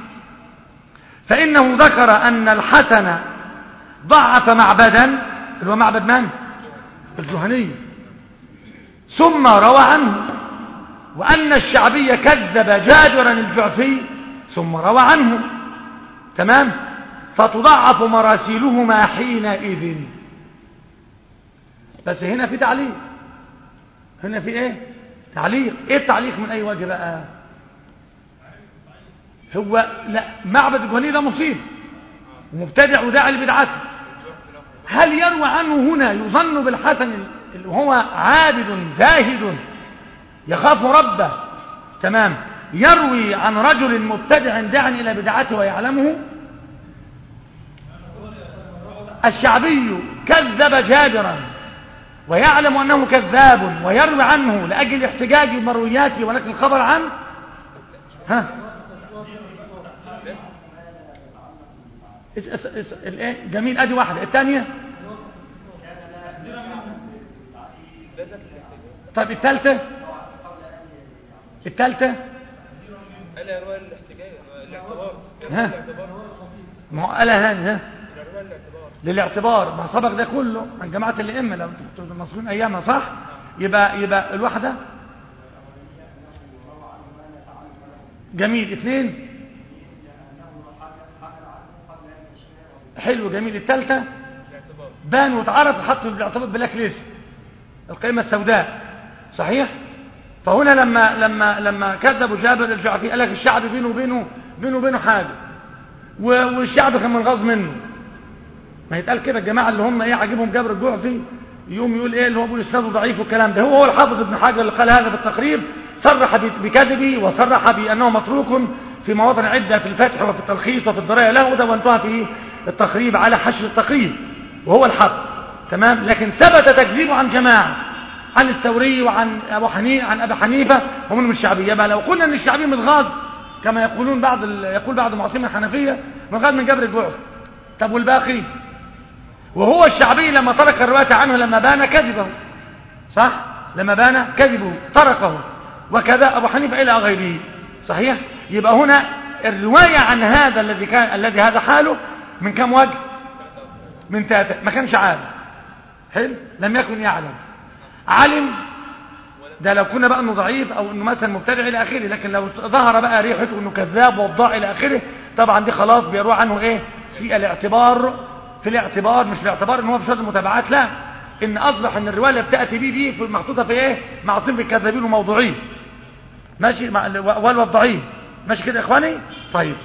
فإنه ذكر أن الحسن ضعف معبدا اللي هو معبد من الجهني ثم روى عنه وأن الشعبي كذب جابرا الجعفي ثم روى عنه تمام فتضعف مراسيلهما حينئذ بس هنا في تعليق هنا في ايه تعليق ايه التعليق من اي وجه بقى هو لا معبد الجهني ده مصيب ومبتدع وداعي لبدعته هل يروى عنه هنا يظن بالحسن اللي هو عابد زاهد يخاف ربه تمام يروي عن رجل مبتدع داع إلى بدعته ويعلمه الشعبي كذب جابرا ويعلم أنه كذاب ويروي عنه لأجل احتجاج مروياته ولكن الخبر عنه ها اس اس اس الايه جميل ادي واحده الثانيه طيب الثالثه الثالثه قال يروى الاحتجاج الاعتبار ها ما هو قالها هاني ها يروى الاعتبار للاعتبار ما سبق ده كله من جماعة الأئمة لو انتم المصريين أيامها صح يبقى يبقى الواحدة جميل اثنين حلو جميل الثالثة بان واتعرف وحط بالاعتبار بلاك ليست القيمة السوداء صحيح فهنا لما لما لما كذبوا جابر الجعفي قال لك الشعب بينه وبينه بينه وبينه حاجه والشعب كان منغاظ منه ما يتقال كده الجماعه اللي هم ايه عاجبهم جابر الجعفي يوم يقول ايه اللي هو بيقول اسناده ضعيف والكلام ده هو هو الحافظ ابن حجر اللي قال هذا في التقريب صرح بكذبه وصرح بانه متروك في مواطن عده في الفتح وفي التلخيص وفي الضرايا له ده وانتهى في التقريب على حشر التقريب وهو الحق تمام لكن ثبت تكذيبه عن جماعه عن الثوري وعن ابو حنيفه عن ابي حنيفه ومن من الشعبيه بقى لو قلنا ان الشعبيه متغاظ كما يقولون بعض يقول بعض المعصمين الحنفيه متغاظ من جبر الجوع طب والباقي وهو الشعبي لما ترك الروايه عنه لما بان كذبه صح لما بان كذبه تركه وكذا ابو حنيفه الى غيره صحيح يبقى هنا الروايه عن هذا الذي كان الذي هذا حاله من كم وجه من ثلاثه ما كانش عالم حلو لم يكن يعلم علم ده لو كنا بقى انه ضعيف او انه مثلا مبتدع الى اخره لكن لو ظهر بقى ريحته انه كذاب وضاع الى اخره طبعا دي خلاص بيروح عنه ايه في الاعتبار في الاعتبار مش الاعتبار ان هو في شرط المتابعات لا ان اصبح ان الروايه اللي بتاتي بيه دي في محطوطه في ايه مع صنف الكذابين وموضوعين ماشي مع والوضعين ماشي كده يا اخواني طيب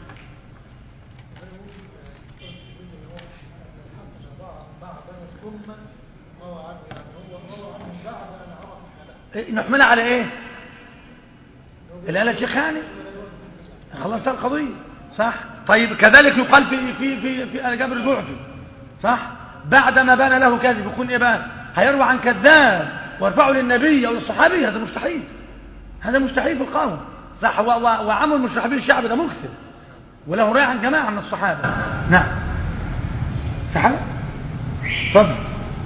نحملها على ايه الآلة الشيخاني خلصت القضية صح طيب كذلك يقال في في في في جابر الجعفي صح بعد ما بان له كذب يكون ايه بقى هيروي عن كذاب ويرفعه للنبي او للصحابي هذا مستحيل هذا مستحيل في القانون صح وعمل المستحبين الشعب ده مكسر وله رأي عن جماعة من الصحابة نعم صح تفضل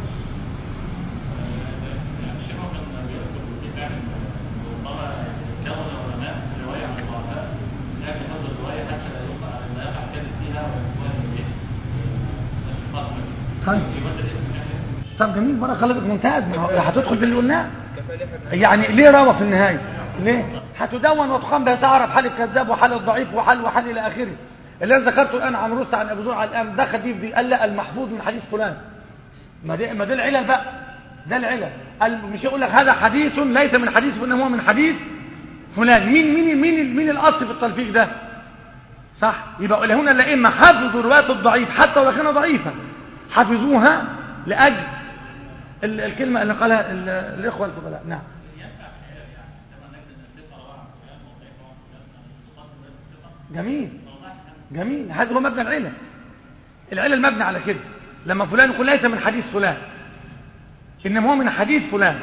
طيب طب جميل بارك الله فيك ممتاز ما هو هتدخل في اللي قلناه يعني ليه روى في النهايه ليه هتدون وتقام بها تعرف حال الكذاب وحال الضعيف وحال وحال الى اخره اللي انا ذكرته الان عن روسيا عن ابو زرع الان دخل دي في دي قال لا المحفوظ من حديث فلان ما دي ما ده العلل بقى ده العلل قال مش يقول لك هذا حديث ليس من حديث وانما هو من حديث فلان مين مين مين مين الاصل في التلفيق ده صح يبقى هنا الائمه حفظوا روايه الضعيف حتى ولو كان ضعيفا حفظوها لاجل الكلمه اللي قالها الاخوه الفضلاء نعم جميل جميل هذا هو مبنى العلم العلم مبني على كده لما فلان يقول ليس من حديث فلان انما هو من حديث فلان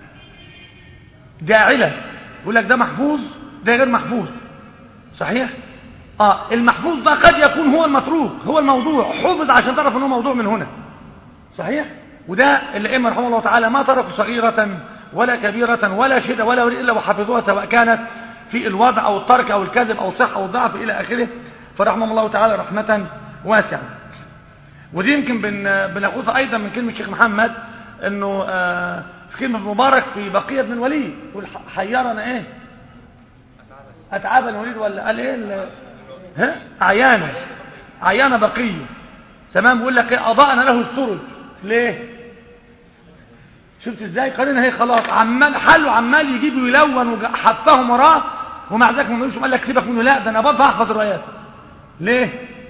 ده علم يقول لك ده محفوظ ده غير محفوظ صحيح اه المحفوظ ده قد يكون هو المتروك هو الموضوع حفظ عشان تعرف ان هو موضوع من هنا صحيح وده الائمه رحمه الله تعالى ما تركوا صغيره ولا كبيره ولا شده ولا الا وحفظوها سواء كانت في الوضع او الترك او الكذب او الصح او الضعف الى اخره فرحمه الله تعالى رحمه واسعه ودي يمكن بن بناخذها ايضا من كلمه الشيخ محمد انه آه في كلمه مبارك في بقيه بن الوليد يقول حيرنا ايه اتعاب الوليد ولا قال ايه ها عيانه عيانه بقيه تمام بيقول لك ايه اضاءنا له السرج ليه شفت ازاي قارنها هي خلاص عمال حله عمال يجيب ويلون وحطهم وراه ومع ذلك ما قال لك سيبك منه لا ده انا برضه هحفظ الروايات ليه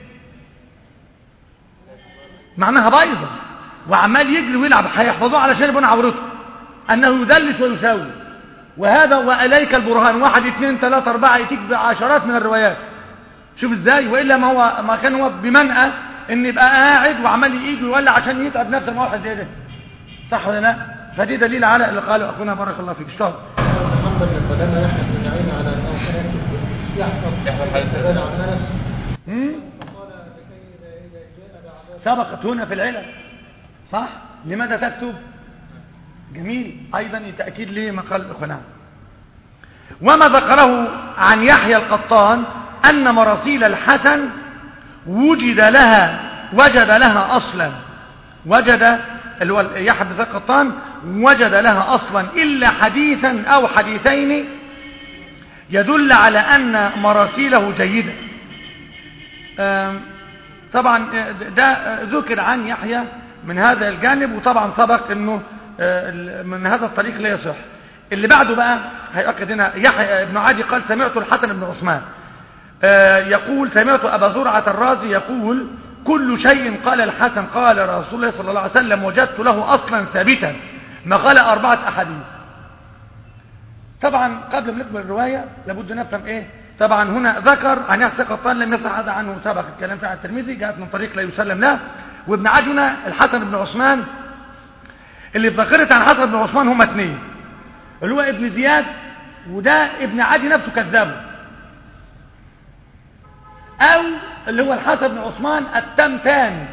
معناها بايظه وعمال يجري ويلعب هيحفظوه علشان يبقى عورته انه يدلس ويساوي وهذا واليك البرهان واحد اثنين ثلاثة اربعة يتيك بعشرات من الروايات شوف ازاي والا ما هو ما كان هو بمنأى ان يبقى قاعد وعمال يجي ويولع عشان يتعب نفسه مع واحد زي ده صح ولا لا فدي دليل على اللي قاله اخونا بارك الله فيك اشتغل محمد فدل يحيى بن معين على انه كان يحفظ يحفظ عن انس مم؟ قال لكي اذا اذا جاء بعد سبقت هنا في العلل صح لماذا تكتب جميل ايضا تاكيد لما قال الاخوه نعم وما ذكره عن يحيى القطان ان مراسيل الحسن وجد لها وجد لها أصلا وجد اللي هو يحيى بن زكي القطان وجد لها أصلا إلا حديثا أو حديثين يدل على أن مراسيله جيدة آم، طبعا آه، ده آه، ذكر عن يحيى من هذا الجانب وطبعا سبق انه آه، ال- من هذا الطريق لا يصح اللي بعده بقى هيأكد هنا يحيى بن عادي قال سمعت الحسن بن عثمان آه، يقول سمعت أبا زرعة الرازي يقول كل شيء قال الحسن قال رسول الله صلى الله عليه وسلم وجدت له أصلا ثابتا ما قال أربعة أحاديث طبعا قبل ما نكمل الرواية لابد نفهم ايه طبعا هنا ذكر عن يحيى قطان لم يصح هذا عنه سبق الكلام في الترمذي جاءت من طريق لا يسلم له وابن عدي هنا الحسن بن عثمان اللي ذكرت عن الحسن بن عثمان هما اثنين اللي هو ابن زياد وده ابن عدي نفسه كذابه او اللي هو الحسن بن عثمان التمتان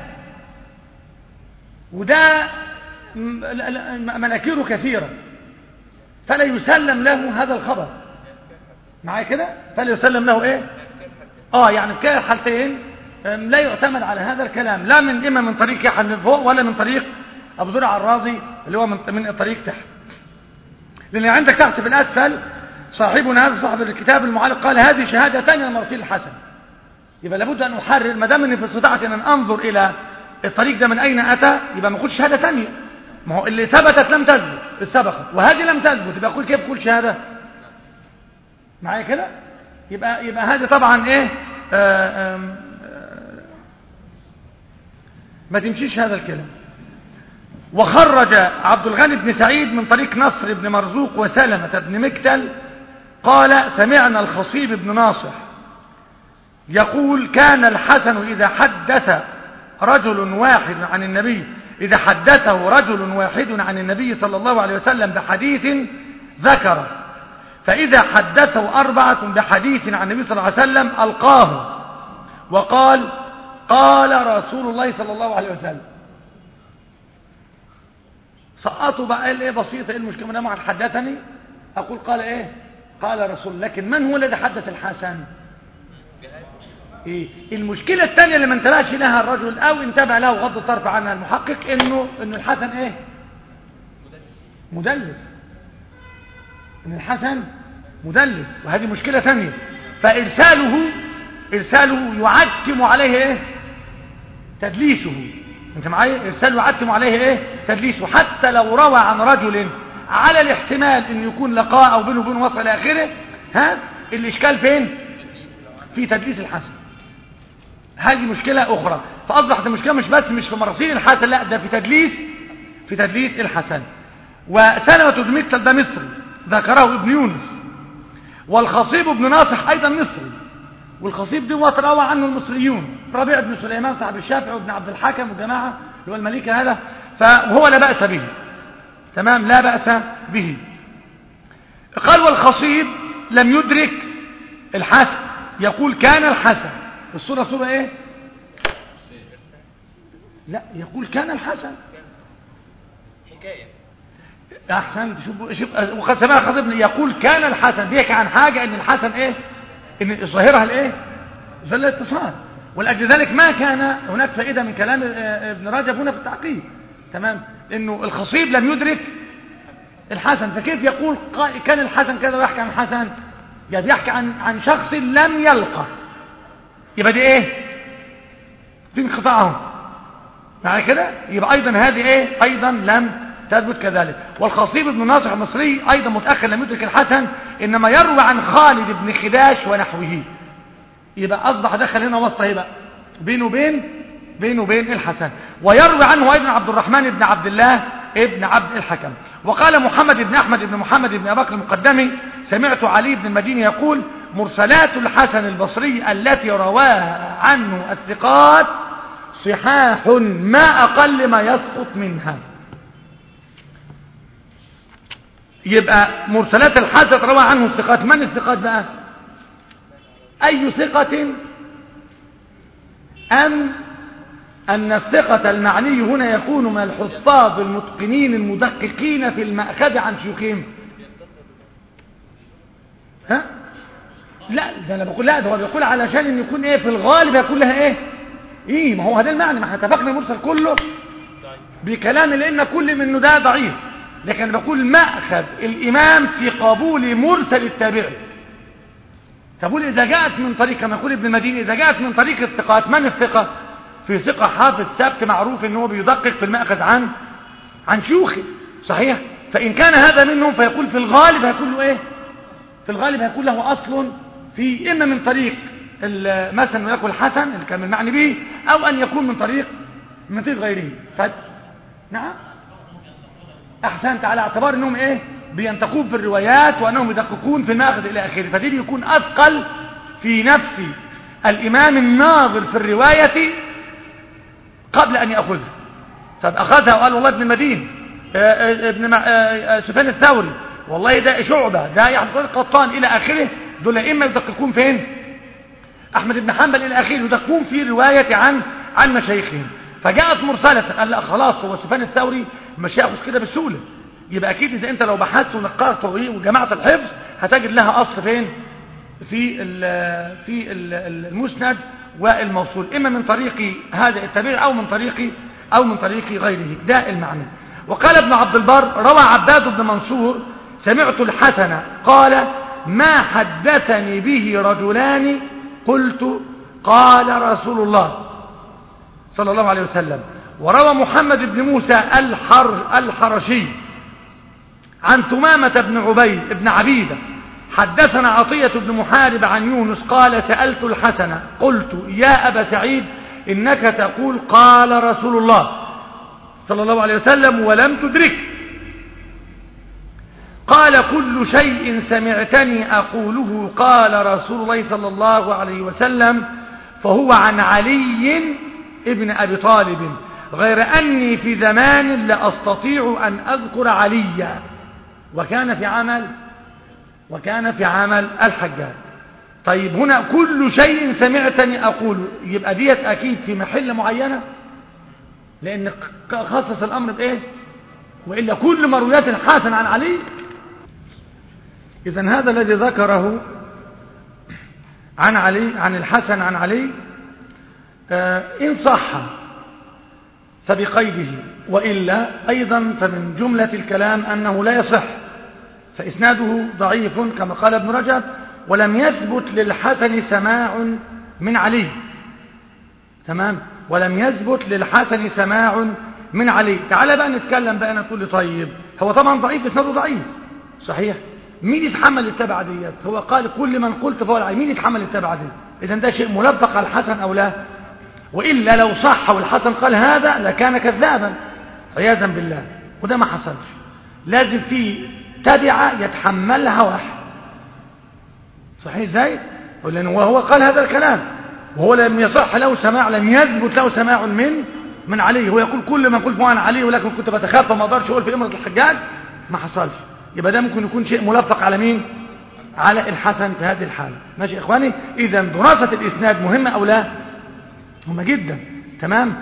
وده م- ل- ل- مناكيره كثيره فلا يسلم له هذا الخبر معايا كده فلا يسلم له ايه اه يعني في كلا الحالتين أم، لا يعتمد على هذا الكلام لا من اما من طريق يحيى بن فوق ولا من طريق ابو زرع الرازي اللي هو من من الطريق تحت لان عندك تحت في الاسفل صاحبنا هذا صاحب الكتاب المعلق قال هذه شهادتان للمرسيل الحسن يبقى لابد ان احرر ما دام اني في استطاعتي ان انظر الى الطريق ده من اين اتى يبقى ما اقولش شهاده ثانيه ما هو اللي ثبتت لم تثبت سبقت وهذه لم تثبت يبقى اقول كيف اقول شهاده معايا كده يبقى يبقى هذا طبعا ايه آه آم، آه ما تمشيش هذا الكلام وخرج عبد الغني بن سعيد من طريق نصر بن مرزوق وسلمة بن مكتل قال سمعنا الخصيب بن ناصح يقول كان الحسن إذا حدث رجل واحد عن النبي إذا حدثه رجل واحد عن النبي صلى الله عليه وسلم بحديث ذكره فإذا حدثه أربعة بحديث عن النبي صلى الله عليه وسلم ألقاه وقال قال رسول الله صلى الله عليه وسلم سقطوا بقى قال ايه بسيطة ايه المشكلة ما دام حدثني أقول قال ايه قال رسول لكن من هو الذي حدث الحسن إيه؟ المشكلة الثانية اللي ما انتبهش لها الرجل أو انتبه لها وغض الطرف عنها المحقق إنه إنه الحسن إيه؟ مدلس إن الحسن مدلس وهذه مشكلة ثانية فإرساله إرساله يعتم عليه إيه؟ تدليسه أنت معايا؟ إرساله يعتم عليه إيه؟ تدليسه حتى لو روى عن رجل على الاحتمال إن يكون لقاء أو بينه وبينه وصل إلى آخره ها؟ الإشكال فين؟ في تدليس الحسن هذه مشكلة أخرى فأصبحت المشكلة مش بس مش في مراسيل الحسن لا ده في تدليس في تدليس الحسن وسلمة بن مكتل ده مصري ذكره ابن يونس والخصيب بن ناصح أيضا مصري والخصيب دي وقت روى عنه المصريون ربيع بن سليمان صاحب الشافعي وابن عبد الحكم وجماعة اللي هو المليكة هذا فهو لا بأس به تمام لا بأس به قال والخصيب لم يدرك الحسن يقول كان الحسن الصورة صورة ايه لا يقول كان الحسن حكاية احسن شوف شوف وقد سمع خطيب يقول كان الحسن بيحكي عن حاجة ان الحسن ايه ان ظاهرها الايه ظاهر الاتصال ولاجل ذلك ما كان هناك فائدة من كلام آه، ابن رجب هنا في التعقيد تمام انه الخصيب لم يدرك الحسن فكيف يقول قا- كان الحسن كذا ويحكي عن الحسن يعني بيحكي عن عن شخص لم يلقى يبقى دي ايه في انقطاعهم مع كده يبقى ايضا هذه ايه ايضا لم تثبت كذلك والخصيب بن ناصح المصري ايضا متاخر لم يدرك الحسن انما يروى عن خالد بن خداش ونحوه يبقى اصبح دخل هنا وسط ايه بقى بينه وبين بينه وبين الحسن ويروي عنه ايضا عبد الرحمن بن عبد الله ابن عبد الحكم وقال محمد بن احمد بن محمد بن ابي بكر المقدمي سمعت علي بن المديني يقول مرسلات الحسن البصري التي رواها عنه الثقات صحاح ما اقل ما يسقط منها يبقى مرسلات الحسن روى عنه الثقات من الثقات بقى اي ثقة ام أن الثقة المعني هنا يكون من الحفاظ المتقنين المدققين في المأخذ عن شيوخهم ها لا ده أنا بقول لا ده هو بيقول علشان إن يكون إيه في الغالب يكون لها إيه ايه ما هو هذا المعنى ما احنا اتفقنا المرسل كله بكلام لان كل منه ده ضعيف لكن أنا بقول مأخذ الامام في قبول مرسل التابعي تقول اذا جاءت من طريق كما يقول ابن المديني اذا جاءت من طريق الثقات من الثقه في ثقه حافظ ثبت معروف ان هو بيدقق في المأخذ عن عن شيوخه صحيح فان كان هذا منهم فيقول في الغالب هيكون له ايه في الغالب هيكون له اصل في اما من طريق ال- مثلا يكون الحسن اللي كان المعني به او ان يكون من طريق من طريق غيره ف... نعم احسنت على اعتبار انهم ايه بينتقون في الروايات وانهم يدققون في الماخذ الى اخره فدي بيكون اثقل في نفس الامام الناظر في الروايه قبل ان ياخذها طب اخذها وقال والله ابن المدين آه، آه، ابن مع- آه، آه، سفيان الثوري والله ده شعبه ده يحفظ قطان الى اخره دول اما يدققون فين احمد بن حنبل الى اخره يدققون في روايه عن عن مشايخهم فجاءت مرسله قال لا خلاص هو سفيان الثوري مش هياخذ كده بسهوله يبقى اكيد اذا انت لو بحثت ونقرت وجمعت الحفظ هتجد لها اصل فين في ال في ال المسند والموصول اما من طريق هذا التابع او من طريق او من طريق غيره ده المعنى وقال ابن عبد البر روى عباد بن منصور سمعت الحسن قال ما حدثني به رجلان قلت قال رسول الله صلى الله عليه وسلم وروى محمد بن موسى الحر الحرشي عن ثمامة بن عبيد بن عبيدة حدثنا عطية بن محارب عن يونس قال سألت الحسن قلت يا أبا سعيد إنك تقول قال رسول الله صلى الله عليه وسلم ولم تدرك قال كل شيء سمعتني أقوله قال رسول الله صلى الله عليه وسلم فهو عن علي ابن أبي طالب غير أني في زمان لأستطيع أن أذكر عليا وكان في عمل وكان في عمل الحجاج طيب هنا كل شيء سمعتني أقول يبقى ديت أكيد في محل معينة لأن خصص الأمر بإيه وإلا كل مرويات الحسن عن علي إذا هذا الذي ذكره عن علي عن الحسن عن علي آه إن صح فبقيده وإلا أيضا فمن جملة الكلام أنه لا يصح فإسناده ضعيف كما قال ابن رجب ولم يثبت للحسن سماع من علي تمام ولم يثبت للحسن سماع من علي تعال بقى نتكلم بقى نقول لي طيب هو طبعا ضعيف إسناده ضعيف صحيح مين يتحمل التبعة ديت هو قال كل من قلت فهو العين مين يتحمل التبعة دي إذا ده شيء ملبق على الحسن أو لا وإلا لو صح والحسن قال هذا لكان كذابا عياذا بالله وده ما حصلش لازم في تبعة يتحملها واحد صحيح ازاي لأنه وهو قال هذا الكلام وهو لم يصح له سماع لم يثبت له سماع من من علي هو يقول كل ما قلت عن علي ولكن كنت بتخاف ما اقدرش اقول في امرة الحجاج ما حصلش يبقى ده ممكن يكون شيء ملفق على مين على الحسن في هذه الحالة ماشي يا اخواني اذا دراسة الاسناد مهمة او لا مهمة جدا تمام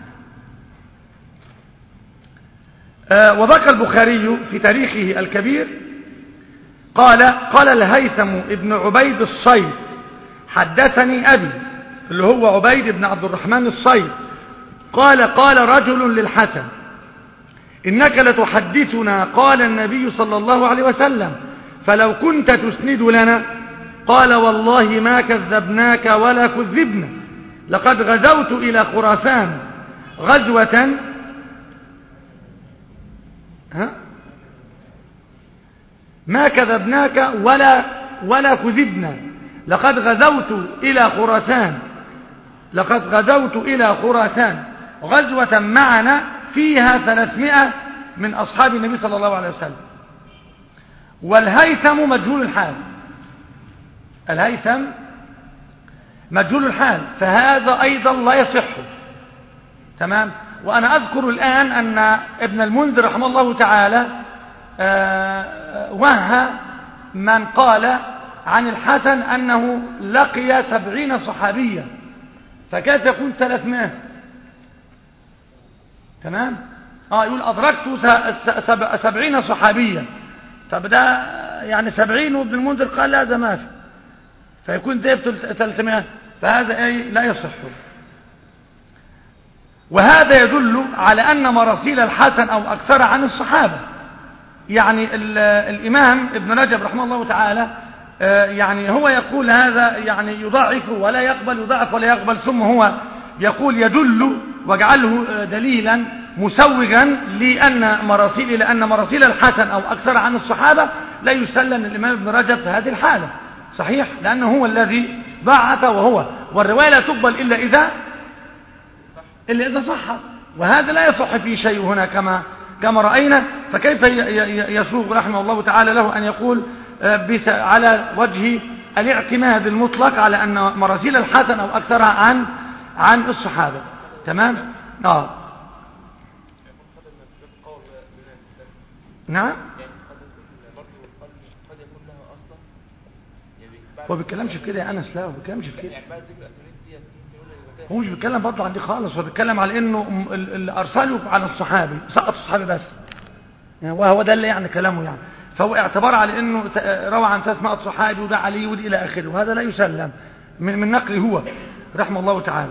آه وذكر البخاري في تاريخه الكبير قال قال الهيثم ابن عبيد الصيد حدثني أبي اللي هو عبيد بن عبد الرحمن الصيد قال قال رجل للحسن إنك لتحدثنا قال النبي صلى الله عليه وسلم فلو كنت تسند لنا قال والله ما كذبناك ولا كذبنا لقد غزوت إلى خراسان غزوة ها ما كذبناك ولا ولا كذبنا لقد غزوت إلى خراسان لقد غزوت إلى خراسان غزوة معنا فيها ثلاثمائة من أصحاب النبي صلى الله عليه وسلم والهيثم مجهول الحال الهيثم مجهول الحال فهذا أيضا لا يصح تمام وأنا أذكر الآن أن ابن المنذر رحمه الله تعالى وهى من قال عن الحسن أنه لقي سبعين صحابيا فكيف يكون ثلاثمائة تمام اه يقول أدركت سبعين صحابيا طب ده يعني سبعين وابن المنذر قال لا ده ما في فيكون زي 300 فهذا اي لا يصح وهذا يدل على أن مراسيل الحسن أو أكثر عن الصحابة يعني ال- الإمام ابن رجب رحمه الله تعالى آه، يعني هو يقول هذا يعني يضاعف ولا يقبل يضاعف ولا يقبل ثم هو يقول يدل واجعله آه، دليلا مسوغا لأن مراسيل لأن مراسيل الحسن أو أكثر عن الصحابة لا يسلم الإمام ابن رجب في هذه الحالة صحيح لأنه هو الذي ضعف وهو والرواية لا تقبل إلا إذا إلا إذا صح وهذا لا يصح فيه شيء هنا كما كما رأينا فكيف ي- ي- يسوغ رحمه الله تعالى له أن يقول آه، بس- على وجه الاعتماد المطلق على أن مراسيل الحسن أو أكثرها عن عن الصحابة تمام آه نعم هو بيتكلمش في كده يا انس لا هو بيتكلمش في كده هو مش بيتكلم برضه عن دي خالص هو بيتكلم على انه م- ال- اللي ارسله على الصحابي سقط الصحابي بس يعني وهو ده اللي يعني كلامه يعني فهو اعتبر على انه ت- روى عن تسمع الصحابي وده علي ودي الى اخره وهذا لا يسلم من من نقله هو رحمه الله تعالى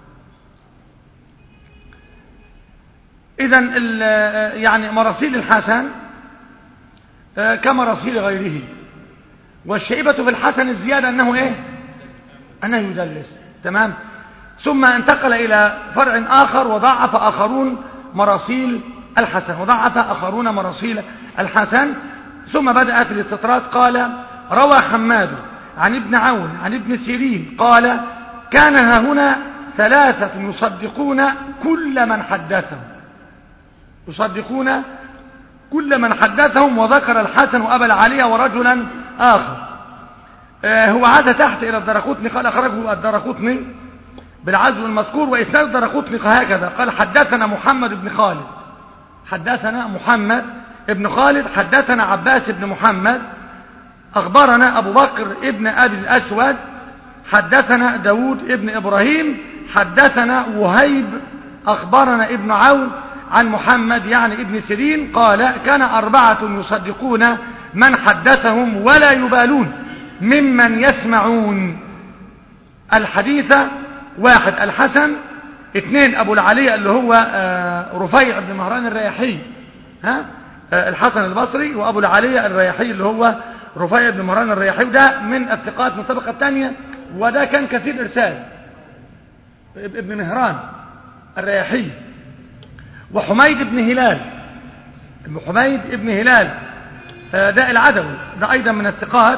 اذا ال- يعني مراسيل الحسن آه، كمراسيل غيره والشيبة في الحسن الزيادة أنه إيه أنه يدلس تمام ثم انتقل إلى فرع آخر وضعف آخرون مراسيل الحسن وضعف آخرون مراسيل الحسن ثم بدأ في الاستطراد قال روى حماد عن ابن عون عن ابن سيرين قال كان ها هنا ثلاثة يصدقون كل من حدثهم يصدقون كل من حدثهم وذكر الحسن وأبا العالية ورجلا آخر آه هو عاد تحت إلى الدرقوتني قال أخرجه الدرقوتني بالعزو المذكور وإسناد الدرقوتني هكذا قال حدثنا محمد بن خالد حدثنا محمد بن خالد حدثنا عباس بن محمد أخبرنا أبو بكر ابن أبي الأسود حدثنا داود ابن إبراهيم حدثنا وهيب أخبرنا ابن عون عن محمد يعني ابن سيرين قال كان أربعة يصدقون من حدثهم ولا يبالون ممن يسمعون الحديث واحد الحسن اثنين أبو العلي اللي هو آه، رفيع بن مهران الرياحي ها آه، الحسن البصري وأبو العلي الرياحي اللي هو رفيع بن مهران الرياحي وده من الثقات من الطبقة الثانية وده كان كثير إرسال ابن مهران الرياحي وحميد بن هلال حميد بن هلال آه، ده العدوي ده أيضا من الثقات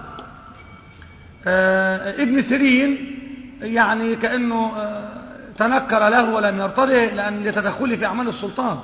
آه، ابن سيرين يعني كأنه آه، تنكر له ولم يرتضه لأن لتدخله في أعمال السلطان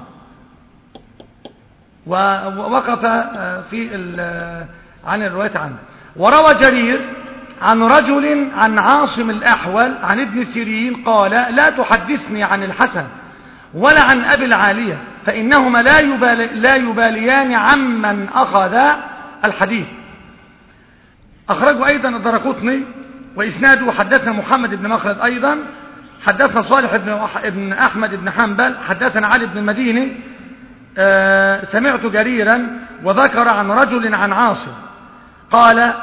ووقف آه، في ال- عن الرواية عنه وروى جرير عن رجل عن عاصم الأحول عن ابن سيرين قال لا تحدثني عن الحسن ولا عن أبي العالية فإنهما لا, يبالي لا يباليان عمن أخذ الحديث أخرجه أيضا الدرقطني وإسناده حدثنا محمد بن مخلد أيضا حدثنا صالح بن, أح- بن أحمد بن حنبل حدثنا علي بن المديني آه، سمعت جريرا وذكر عن رجل عن عاصم قال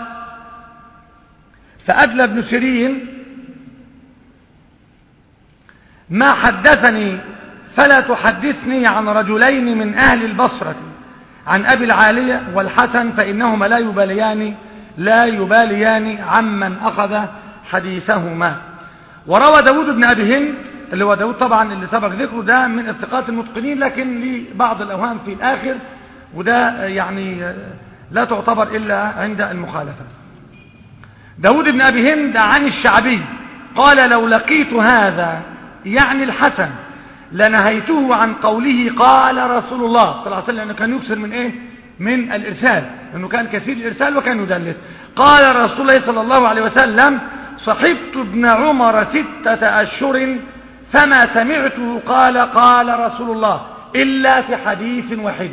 فأدلى ابن سيرين ما حدثني فلا تحدثني عن رجلين من أهل البصرة عن أبي العالية والحسن فإنهما لا يباليان لا يباليان عمن أخذ حديثهما وروى داود بن أبي هند اللي هو داود طبعا اللي سبق ذكره ده من الثقات المتقنين لكن لبعض الأوهام في الآخر وده يعني لا تعتبر إلا عند المخالفة داود بن أبي هند عن الشعبي قال لو لقيت هذا يعني الحسن لنهيته عن قوله قال رسول الله صلى الله عليه وسلم لأنه كان يكسر من إيه من الإرسال لأنه كان كثير الإرسال وكان يدلس قال رسول الله صلى الله عليه وسلم صحبت ابن عمر ستة أشهر فما سمعته قال قال رسول الله إلا في حديث واحد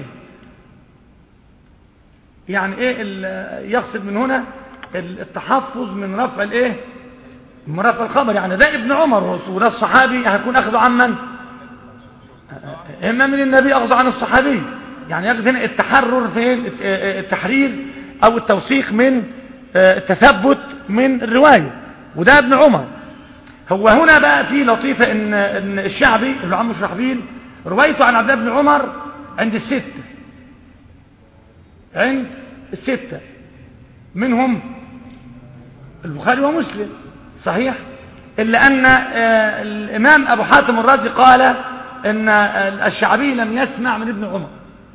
يعني ايه ال- يقصد من هنا التحفظ من رفع الايه من رفع الخبر يعني ده ابن عمر وده الصحابي هيكون اخذه عن من اما من النبي اخذه عن الصحابي يعني ياخذ هنا التحرر فين التحرير او التوثيق من التثبت من الروايه وده ابن عمر هو هنا بقى في لطيفة ان, إن الشعبي ابن عم شرحبيل روايته عن عبد الله بن عمر عند الستة عند الستة منهم البخاري ومسلم صحيح إلا أن آه، الإمام أبو حاتم الرازي قال أن آه، الشعبي لم يسمع من ابن عمر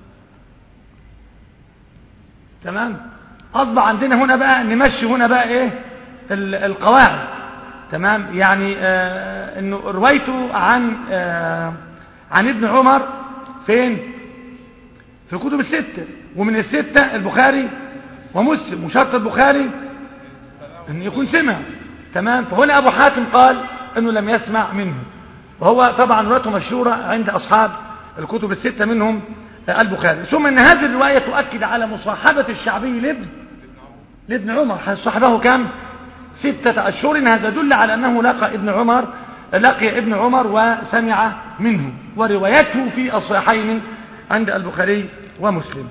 تمام أصبح عندنا هنا بقى نمشي هنا بقى إيه ال- القواعد تمام يعني آه انه روايته عن آه عن ابن عمر فين في الكتب الستة ومن الستة البخاري ومسلم وشرط البخاري ان يكون سمع تمام فهنا ابو حاتم قال انه لم يسمع منه وهو طبعا روايته مشهورة عند اصحاب الكتب الستة منهم آه البخاري ثم ان هذه الرواية تؤكد على مصاحبة الشعبي لابن لابن عمر صاحبه كم ستة أشهر هذا دل على أنه لقى ابن عمر لقي ابن عمر وسمع منه وروايته في الصحيحين عند البخاري ومسلم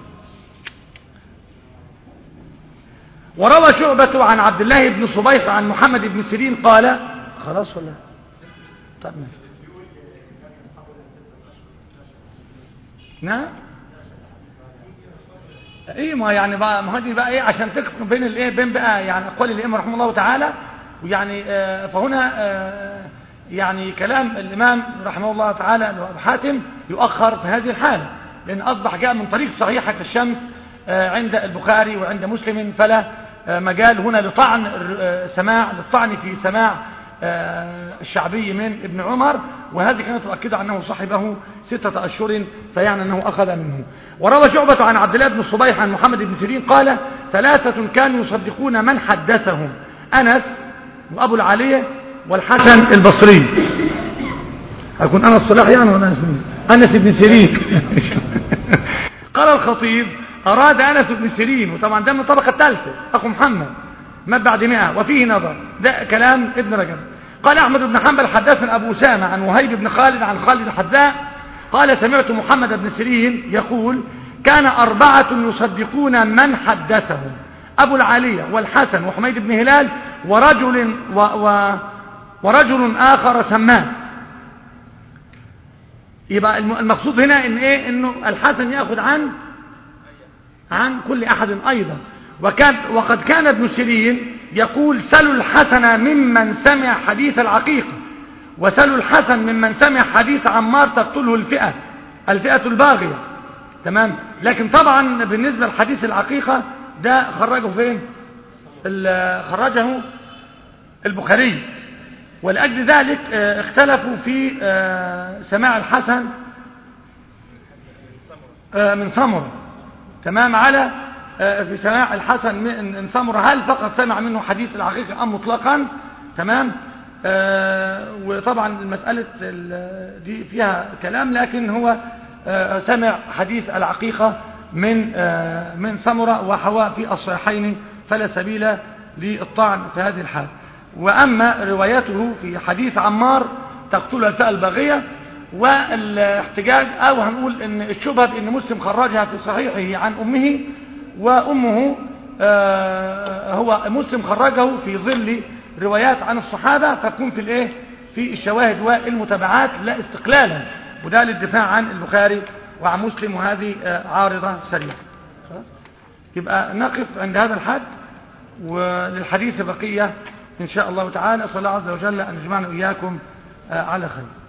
وروى شعبة عن عبد الله بن صبيح عن محمد بن سيرين قال خلاص ولا طب ماشي نعم ايه ما يعني بقى ما هذه بقى ايه عشان تقسم بين الايه بين بقى يعني اقوال الائمه رحمه الله تعالى ويعني آه فهنا آه يعني كلام الامام رحمه الله تعالى ابو حاتم يؤخر في هذه الحاله لان اصبح جاء من طريق صحيحه كالشمس آه عند البخاري وعند مسلم فلا مجال هنا لطعن سماع للطعن في سماع الشعبي من ابن عمر وهذه كانت تؤكد أنه صاحبه ستة أشهر فيعني أنه أخذ منه وروى شعبة عن عبد الله بن الصبيح عن محمد بن سيرين قال ثلاثة كانوا يصدقون من حدثهم أنس وأبو العالية والحسن البصري أكون أنس صلاح يعني ولا أنس مين أنس بن سيرين قال الخطيب أراد أنس بن سيرين وطبعا ده من الطبقة الثالثة أخو محمد مات بعد مئة وفيه نظر ده كلام ابن رجب قال أحمد بن حنبل حدثنا أبو أسامة عن وهيب بن خالد عن خالد الحذاء قال سمعت محمد بن سيرين يقول كان أربعة يصدقون من حدثهم أبو العالية والحسن وحميد بن هلال ورجل و و ورجل آخر سماه يبقى المقصود هنا ان ايه انه الحسن ياخذ عن عن كل احد ايضا وكان وقد كان ابن سيرين يقول سلوا الحسن ممن سمع حديث العقيقة وسلوا الحسن ممن سمع حديث عمار تقتله الفئة الفئة الباغية تمام لكن طبعا بالنسبة لحديث العقيقة ده خرجه فين خرجه البخاري ولأجل ذلك اختلفوا في سماع الحسن من سمر تمام على في سماع الحسن من سمرة هل فقط سمع منه حديث العقيقة أم مطلقا تمام آه وطبعا المسألة دي فيها كلام لكن هو آه سمع حديث العقيقة من آه من سمرة وحواء في الصحيحين فلا سبيل للطعن في هذه الحال وأما روايته في حديث عمار تقتل الفئة الباغية والاحتجاج أو هنقول ان الشبهة ان مسلم خرجها في صحيحه عن أمه وأمه هو مسلم خرجه في ظل روايات عن الصحابة تكون في الايه في الشواهد والمتابعات لا استقلالا وده للدفاع عن البخاري وعن مسلم وهذه عارضة سريعة يبقى نقف عند هذا الحد وللحديث بقية إن شاء الله تعالى صلى الله عز وجل أن يجمعنا إياكم على خير